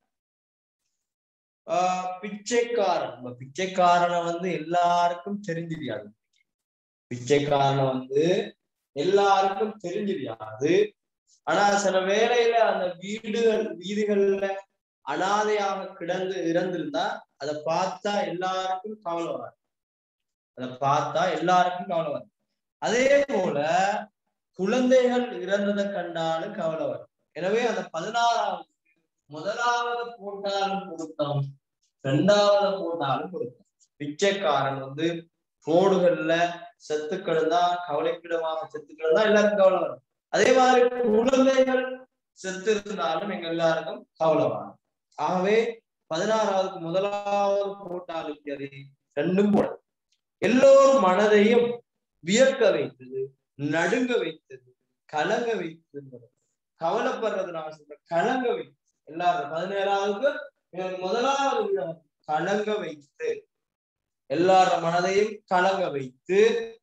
ஆஹ் பிச்சைக்காரன் பிச்சைக்காரனை வந்து எல்லாருக்கும் தெரிஞ்சிருயாது பிச்சைக்காரனை வந்து எல்லாருக்கும் தெரிஞ்சிருயாது ஆனா சில வேளையில அந்த வீடுகள் வீடுகள்ல அனாதையாக கிடந்து இறந்திருந்தா அதை பார்த்தா எல்லாருக்கும் கவலை வராது அதை பார்த்தா எல்லாருக்கும் கவலை வரும் அதே போல குழந்தைகள் இறந்ததை கண்டாலும் கவலை வரும் எனவே அந்த பதினாறாவது முதலாவது போட்டாலும் பொருத்தம் ரெண்டாவது போட்டாலும் பொருத்தம் பிச்சைக்காரன் வந்து ரோடுகள்ல செத்து கிடந்தா கவலைக்கிடமாக செத்து கிடந்தா எல்லாருக்கும் கவலை வரும் அதே மாதிரி குழந்தைகள் செத்து இருந்தாலும் எங்க எல்லாருக்கும் கவலை வரும் ஆகவே பதினாறாவதுக்கு முதலாவது போட்டாலும் சரி ரெண்டும் போட எல்லோரும் மனதையும் வியக்க வைத்தது நடுங்க வைத்தது கலங்க வைத்தது கவலைப்படுறது நான் சொல்றேன் கலங்க வைத்தது எல்லாரும் பதினேழாவதுக்கு முதலாவது விடம் கலங்க வைத்து எல்லார மனதையும் கலங்க வைத்து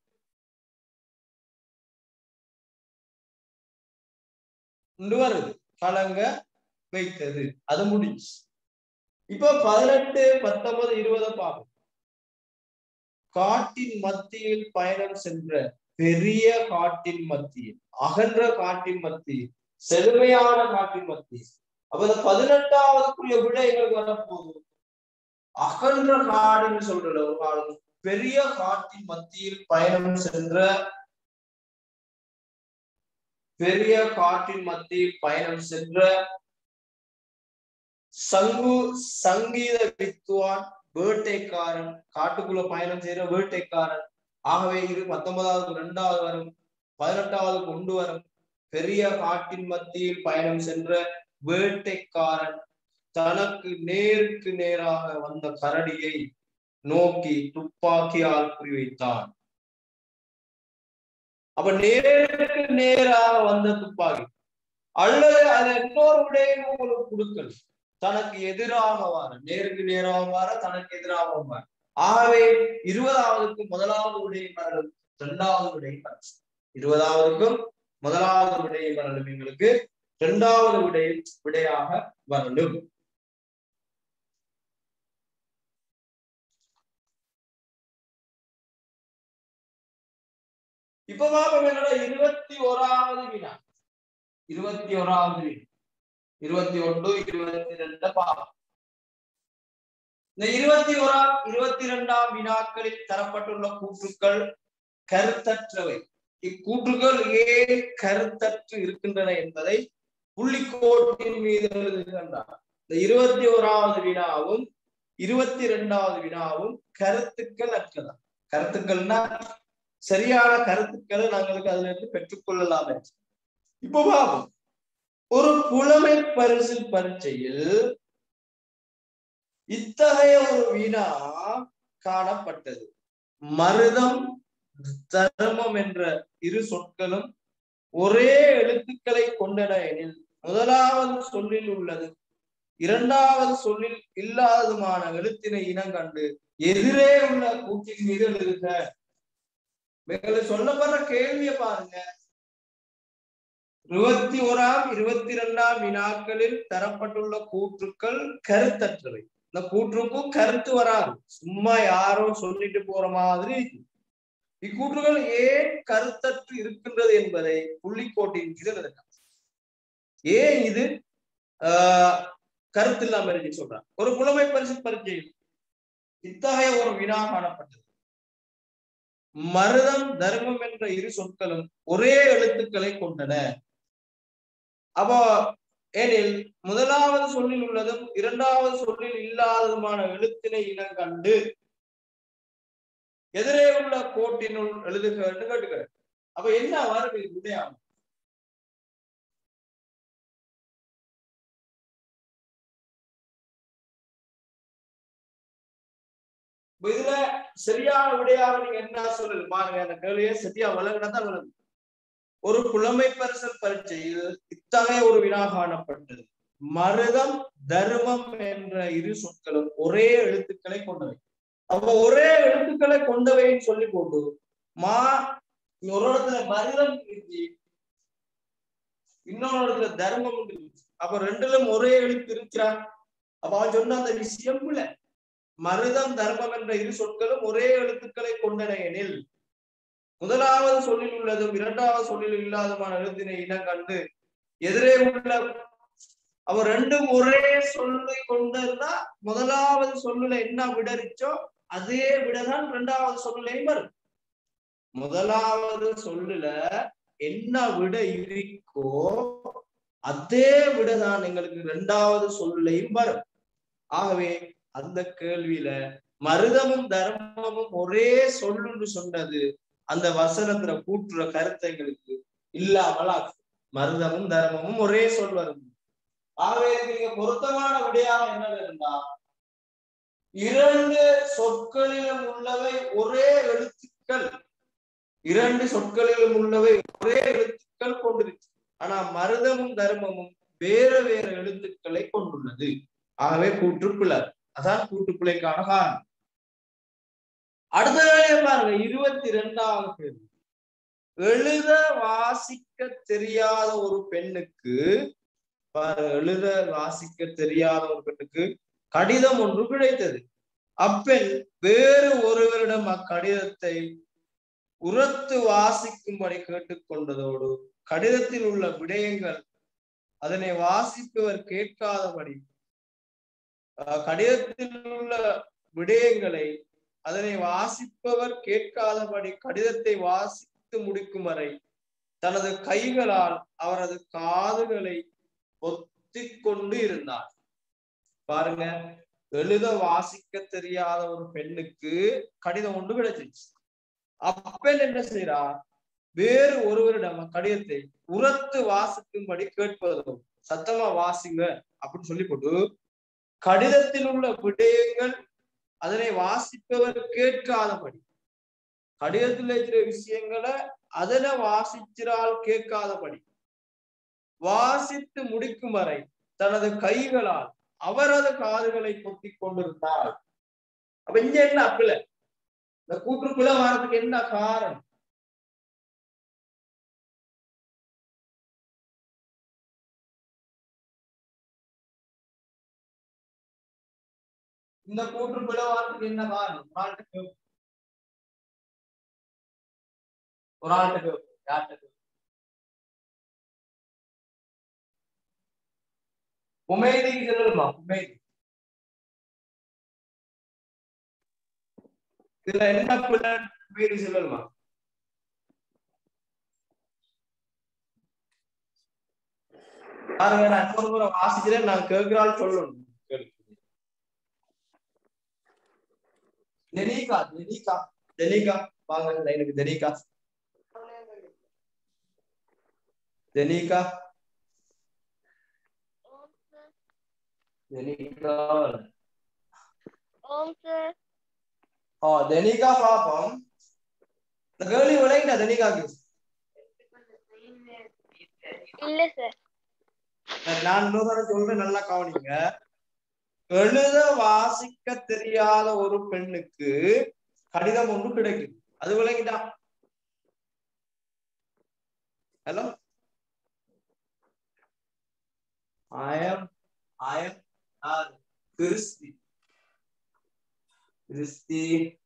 வருது கலங்க வைத்தது அது முடிஞ்சு இப்ப பதினெட்டு பத்தொன்பது இருபதை பார்ப்போம் காட்டின் மத்தியில் பயணம் சென்ற பெரிய காட்டின் மத்தியில் அகன்ற காட்டின் மத்தியில் செழுமையான காட்டின் மத்தியில் அப்ப இந்த பதினெட்டாவதுக்குரிய விட எங்களுக்கு வரப்போகுது அகன்ற காடுன்னு சொல்ற ஒரு காடு பெரிய காட்டின் மத்தியில் பயணம் சென்ற பெரிய காட்டின் மத்தியில் பயணம் சென்ற சங்கு சங்கீத வித்துவான் வேட்டைக்காரன் காட்டுக்குள்ள பயணம் செய்யற வேட்டைக்காரன் ஆகவே இது பத்தொன்பதாவது ரெண்டாவது வரும் பதினெட்டாவது கொண்டு வரும் பெரிய காட்டின் மத்தியில் பயணம் சென்ற வேட்டைக்காரன் தனக்கு நேருக்கு நேராக வந்த கரடியை நோக்கி துப்பாக்கியால் குறிவைத்தான் அப்ப நேருக்கு நேராக வந்த துப்பாக்கி அல்லது அது இன்னொரு விடயம் உங்களுக்கு கொடுக்கல் தனக்கு எதிராக வார நேருக்கு நேராக வார தனக்கு எதிராக வார ஆகவே இருபதாவதுக்கு முதலாவது விடயம் வரலும் இரண்டாவது விடயம் வரலும் இருபதாவதுக்கும் முதலாவது விடயம் வரலும் எங்களுக்கு இரண்டாவது விடை விடையாக வரலும் இப்ப பாப்போம் என்னோட இருபத்தி ஓராவது வினா இருபத்தி ஓராவது வினா இருபத்தி ஒன்று இருபத்தி ரெண்டு பாவம் இந்த இருபத்தி ஓராம் இருபத்தி இரண்டாம் வினாக்களில் தரப்பட்டுள்ள கூற்றுக்கள் கருத்தற்றவை இக்கூற்றுகள் ஏன் கருத்தற்று இருக்கின்றன என்பதை புள்ளிக்கோட்டின் மீது எழுதுகின்றார் இந்த இருபத்தி ஓராவது வினாவும் இருபத்தி இரண்டாவது வினாவும் கருத்துக்கள் அற்றதா கருத்துக்கள்னா சரியான கருத்துக்களை நாங்களுக்கு அதுல இருந்து பெற்றுக்கொள்ளலாம் இப்ப பாப்போம் ஒரு புலமை பரிசு பரீட்சையில் இத்தகைய ஒரு வினா காணப்பட்டது மருதம் தர்மம் என்ற இரு சொற்களும் ஒரே எழுத்துக்களை கொண்டன எனில் முதலாவது சொல்லில் உள்ளது இரண்டாவது சொல்லில் இல்லாததுமான எழுத்தினை இனங்கண்டு எதிரே உள்ள கூட்டின் மீது எழுதுக எங்களுக்கு சொல்லப்படுற கேள்வியை பாருங்க இருபத்தி ஓராம் இருபத்தி இரண்டாம் வினாக்களில் தரப்பட்டுள்ள கூற்றுக்கள் கருத்தற்றவை இந்த கூற்றுக்கும் கருத்து வராது சும்மா யாரோ சொல்லிட்டு போற மாதிரி இக்கூற்றுகள் ஏன் கருத்தற்று இருக்கின்றது என்பதை புள்ளிக்கோட்டின் கீழ் எழுதலாம் ஏன் இது ஆஹ் கருத்து இல்லாம இருக்கு சொல்றான் ஒரு புலமை பரிசு பரீட்சையில் இத்தகைய ஒரு வினா காணப்பட்டது மருதம் தர்மம் என்ற இரு சொற்களும் ஒரே எழுத்துக்களை கொண்டன அப்போ ஏனில் முதலாவது சொல்லில் உள்ளதும் இரண்டாவது சொல்லில் இல்லாததுமான எழுத்தினை இனம் கண்டு எதிரே உள்ள கோட்டினுள் எழுதுக என்று கேட்டுக்கிறேன் அப்ப என்ன வருது விடையாகும் இதுல சரியான விடையாக நீங்க என்ன சொல்லுது பாருங்க அந்த கேள்வியை சரியா விளங்கினா தான் விளங்கும் ஒரு புலமை பரிசல் பரீட்சையில் இத்தகைய ஒரு வினா காணப்பட்டது மருதம் தர்மம் என்ற இரு சொற்களும் ஒரே எழுத்துக்களை கொண்டவை அப்ப ஒரே எழுத்துக்களை கொண்டவைன்னு சொல்லி போட்டு மா ஒரு இடத்துல மருதம் இருக்கு இன்னொரு இடத்துல தர்மம் இருக்கு அப்ப ரெண்டுலும் ஒரே எழுத்து இருக்கிறா அப்ப அவன் சொன்ன அந்த விஷயம் இல்ல மருதம் தர்மம் என்ற இரு சொற்களும் ஒரே எழுத்துக்களை கொண்டன எனில் முதலாவது சொல்லில் உள்ளதும் இரண்டாவது சொல்லில் இல்லாதமான எழுத்தினை இனம் கண்டு எதிரே உள்ள அவ ரெண்டும் ஒரே சொல்லை கொண்டிருந்தா முதலாவது சொல்லுல என்ன விடரிச்சோ அதே விடதான் இரண்டாவது சொல்லுலையும் வரும் முதலாவது சொல்லுல என்ன விட இருக்கோ அதே விடதான் எங்களுக்கு இரண்டாவது சொல்லுலையும் வரும் ஆகவே அந்த கேள்வியில மருதமும் தர்மமும் ஒரே சொல்லுன்னு சொன்னது அந்த வசனத்துல கூட்டுற கருத்தைகளுக்கு இல்லாமல் மருதமும் தர்மமும் ஒரே சொல் வரும் ஆகவே நீங்க பொருத்தமான விடையாக என்ன வேணும்னா இரண்டு சொற்களிலும் உள்ளவை ஒரே எழுத்துக்கள் இரண்டு சொற்களிலும் உள்ளவை ஒரே எழுத்துக்கள் கொண்டிருக்கு ஆனா மருதமும் தர்மமும் வேற வேற எழுத்துக்களை கொண்டுள்ளது ஆகவே கூற்றுப்பிள்ளை அதான் கூட்டுப்பிள்ளைக்கான காரணம் அடுத்த வேலையை பாருங்க இருபத்தி ரெண்டாவது கேள்வி எழுத வாசிக்க தெரியாத ஒரு பெண்ணுக்கு பாருங்க எழுத வாசிக்க தெரியாத ஒரு பெண்ணுக்கு கடிதம் ஒன்று கிடைத்தது அப்பெண் வேறு ஒருவரிடம் அக்கடிதத்தை உரத்து வாசிக்கும்படி கேட்டுக்கொண்டதோடு கடிதத்தில் உள்ள விடயங்கள் அதனை வாசிப்பவர் கேட்காதபடி கடிதத்தில் உள்ள விடயங்களை அதனை வாசிப்பவர் கேட்காதபடி கடிதத்தை வாசித்து முடிக்கும் வரை தனது கைகளால் அவரது காதுகளை ஒத்திக் கொண்டு இருந்தார் பாருங்க எழுத வாசிக்க தெரியாத ஒரு பெண்ணுக்கு கடிதம் ஒன்று கிடைச்சிருச்சு அப்பெண் என்ன செய்யறா வேறு ஒருவரிடம் கடிதத்தை உரத்து வாசிக்கும்படி கேட்பதோ சத்தமா வாசிங்க அப்படின்னு சொல்லி போட்டு கடிதத்தில் உள்ள விடயங்கள் அதனை வாசிப்பவர் கேட்காதபடி கடிதத்தில் இருக்கிற விஷயங்களை அதனை வாசிச்சிரால் கேட்காதபடி வாசித்து முடிக்கும் வரை தனது கைகளால் அவரது காதுகளை பொத்திக் கொண்டிருந்தார் அப்ப இங்க என்ன அப்பில இந்த கூற்றுக்குள்ள வர்றதுக்கு என்ன காரணம் இந்த கூற்றுக்குள்ள வர்றதுக்கு என்ன காரணம் ஒரு ஆள்கிட்ட கேப்போம். ஒரு ஆள்கிட்ட கேப்போம். யார்கிட்ட கேப்போம்? உமேதிக்கு சொல்லணுமா உமேதி இதுல என்ன பிள்ளை உமேதி சொல்லணுமா பாருங்க நான் இன்னொரு முறை வாசிக்கிறேன் நான் கேட்கிறாள் சொல்லணும் தெனிகா தெனிகா தெனிகா வாங்க லைனுக்கு தெனிகா தெனிகா தெனிகா ஓம் சார் ஓ தெனிகா பாப்போம் இந்த கேள்வி விளையிட்டா தெனிகாக்கு இல்ல சார் சரி, நான் இன்னொரு தடவை சொல்றேன் நல்லா கவனிங்க எழுத வாசிக்க தெரியாத ஒரு பெண்ணுக்கு கடிதம் ஒன்று கிடைக்குது அது விளங்கிட்டா ஹலோ ஆயம் ஆயம் யார் கிறிஸ்தி கிறிஸ்தி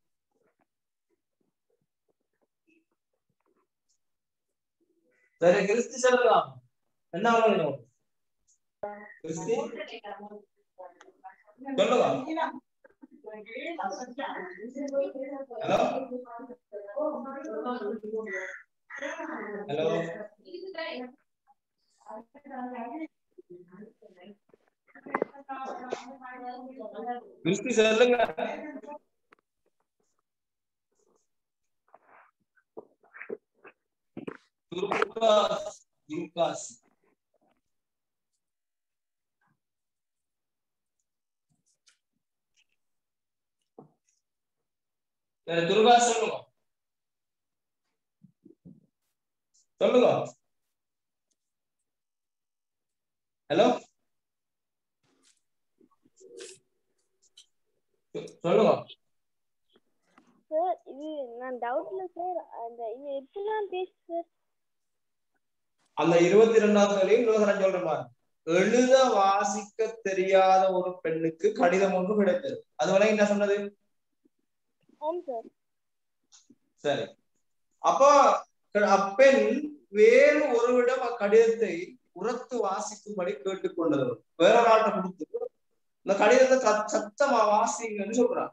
சரி கிறிஸ்தி சொல்லலாம் என்ன வேணும் கிறிஸ்தி சொல்லுங்க ஹலோ ஹலோ கிறிஸ்தி சொல்லுங்க துர்காஸ் துர்காஸ் சரி, துர்கா சொல்லுங்க சொல்லுங்க ஹலோ சொல்லுங்க சார் இது நான் டவுட்ல சார் அந்த இது எப்படிலாம் பேசு சார் அந்த இருபத்தி ரெண்டாவது வரையும் இன்னொரு தடவை சொல்றேன் பாருங்க. எழுத வாசிக்க தெரியாத ஒரு பெண்ணுக்கு கடிதம் ஒன்று கிடைத்தது அது வரை என்ன சொன்னது ஓம் சார் சரி அப்போ அப்பெண் வேறு ஒருவிடம் அக்கடிதத்தை உரத்து வாசிக்கும்படி கேட்டுக்கொண்டது வேறொரு ஆள்கிட்ட கொடுத்து இந்த கடிதத்தை சத்- சத்தமா வாசிங்கன்னு சொல்றான்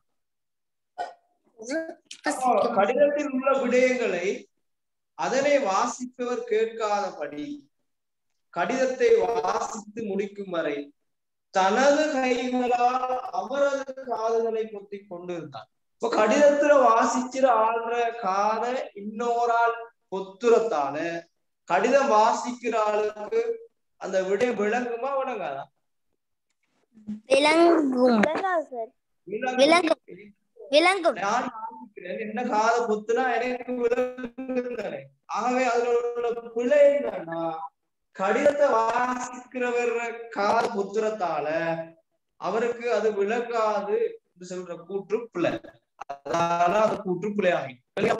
அப்போ கடிதத்தில் உள்ள விடயங்களை அதனை வாசிப்பவர் கேட்காதபடி கடிதத்தை வாசித்து முடிக்கும் வரை தனது கைகளால் அவரது காதுகளை பொத்திக் கொண்டிருந்தார் இப்ப கடிதத்துல வாசிக்கிற ஆள்ற காத இன்னொரு ஆள் பொத்துறத்தால கடிதம் வாசிக்கிற ஆளுக்கு அந்த விடயம் விளங்குமா விளங்காதா விளங்கும் விளங்காது சார் விளங்கும். விளங்கும் நான் வாசிக்கிறேன் என்ன காதை பொத்துனா எனக்கு விளங்குதானே ஆகவே அதுல உள்ள பிழை என்னன்னா கடிதத்தை வாசிக்கிறவர் காது புத்திரத்தால அவருக்கு அது விளங்காது என்று சொல்ற கூற்று பிழை அதனால அது கூற்று பிழையாகி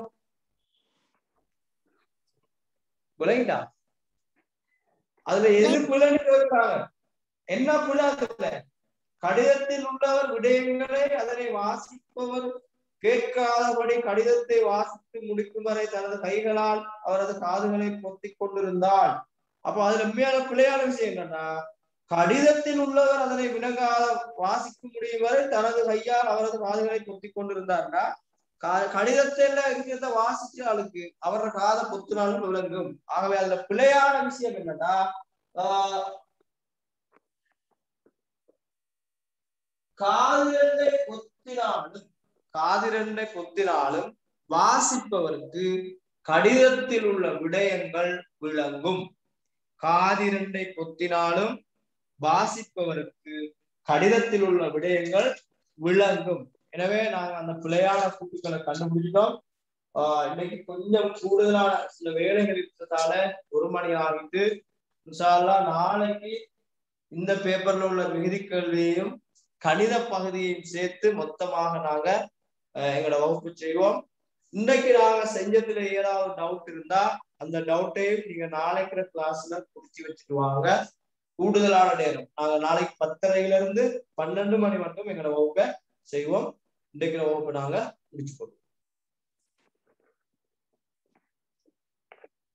விளங்கிட்டா அதுல எது பிழைன்னு கேட்கிறாங்க என்ன பிழை அதுல கடிதத்தில் உள்ளவர் விடயங்களை அதனை வாசிப்பவர் கேட்காதபடி கடிதத்தை வாசித்து முடிக்கும் வரை தனது கைகளால் அவரது காதுகளை பொத்திக் கொண்டிருந்தாள் அப்ப அதுல உண்மையான பிழையான விஷயம் என்னன்னா கடிதத்தில் உள்ளவர் அதனை விளங்காத வாசிக்க முடியும் வரை தனது கையால் அவரது காதுகளை பொத்திக் கொண்டிருந்தார்னா க- கடிதத்துல இருக்கிறத வாசிச்ச ஆளுக்கு அவரோட காதை பொத்தினாலும் விளங்கும் ஆகவே அதுல பிழையான விஷயம் என்னன்னா ஆஹ் காதிரண்டை பொத்தினாலும் காதிரண்டை பொத்தினாலும் வாசிப்பவருக்கு கடிதத்தில் உள்ள விடயங்கள் விளங்கும் காதிரண்டை பொத்தினாலும் வாசிப்பவருக்கு கடிதத்தில் உள்ள விடயங்கள் விளங்கும் எனவே நாங்க அந்த பிழையான கூட்டுகளை கண்டுபிடிச்சிட்டோம் ஆஹ் இன்னைக்கு கொஞ்சம் கூடுதலான சில வேலைகள் இருக்கிறதால ஒரு மணி ஆகிட்டு இன்ஷால்லா நாளைக்கு இந்த பேப்பர்ல உள்ள விகுதி கேள்வியையும் கணித பகுதியையும் சேர்த்து மொத்தமாக நாங்க அஹ், எங்களோட வகுப்பு செய்வோம் இன்னைக்கு நாங்க செஞ்சதுல ஏதாவது டவுட் இருந்தா அந்த டவுட்டையும் நீங்க நாளைக்கிற கிளாஸ்ல குறிச்சு வச்சுட்டு வாங்க கூடுதலான நேரம் நாங்க நாளைக்கு பத்தரையில இருந்து பன்னெண்டு மணி மட்டும் எங்களோட வகுப்பை செய்வோம் இன்றைக்கு வகுப்பை நாங்க முடிச்சுக்கொள்வோம்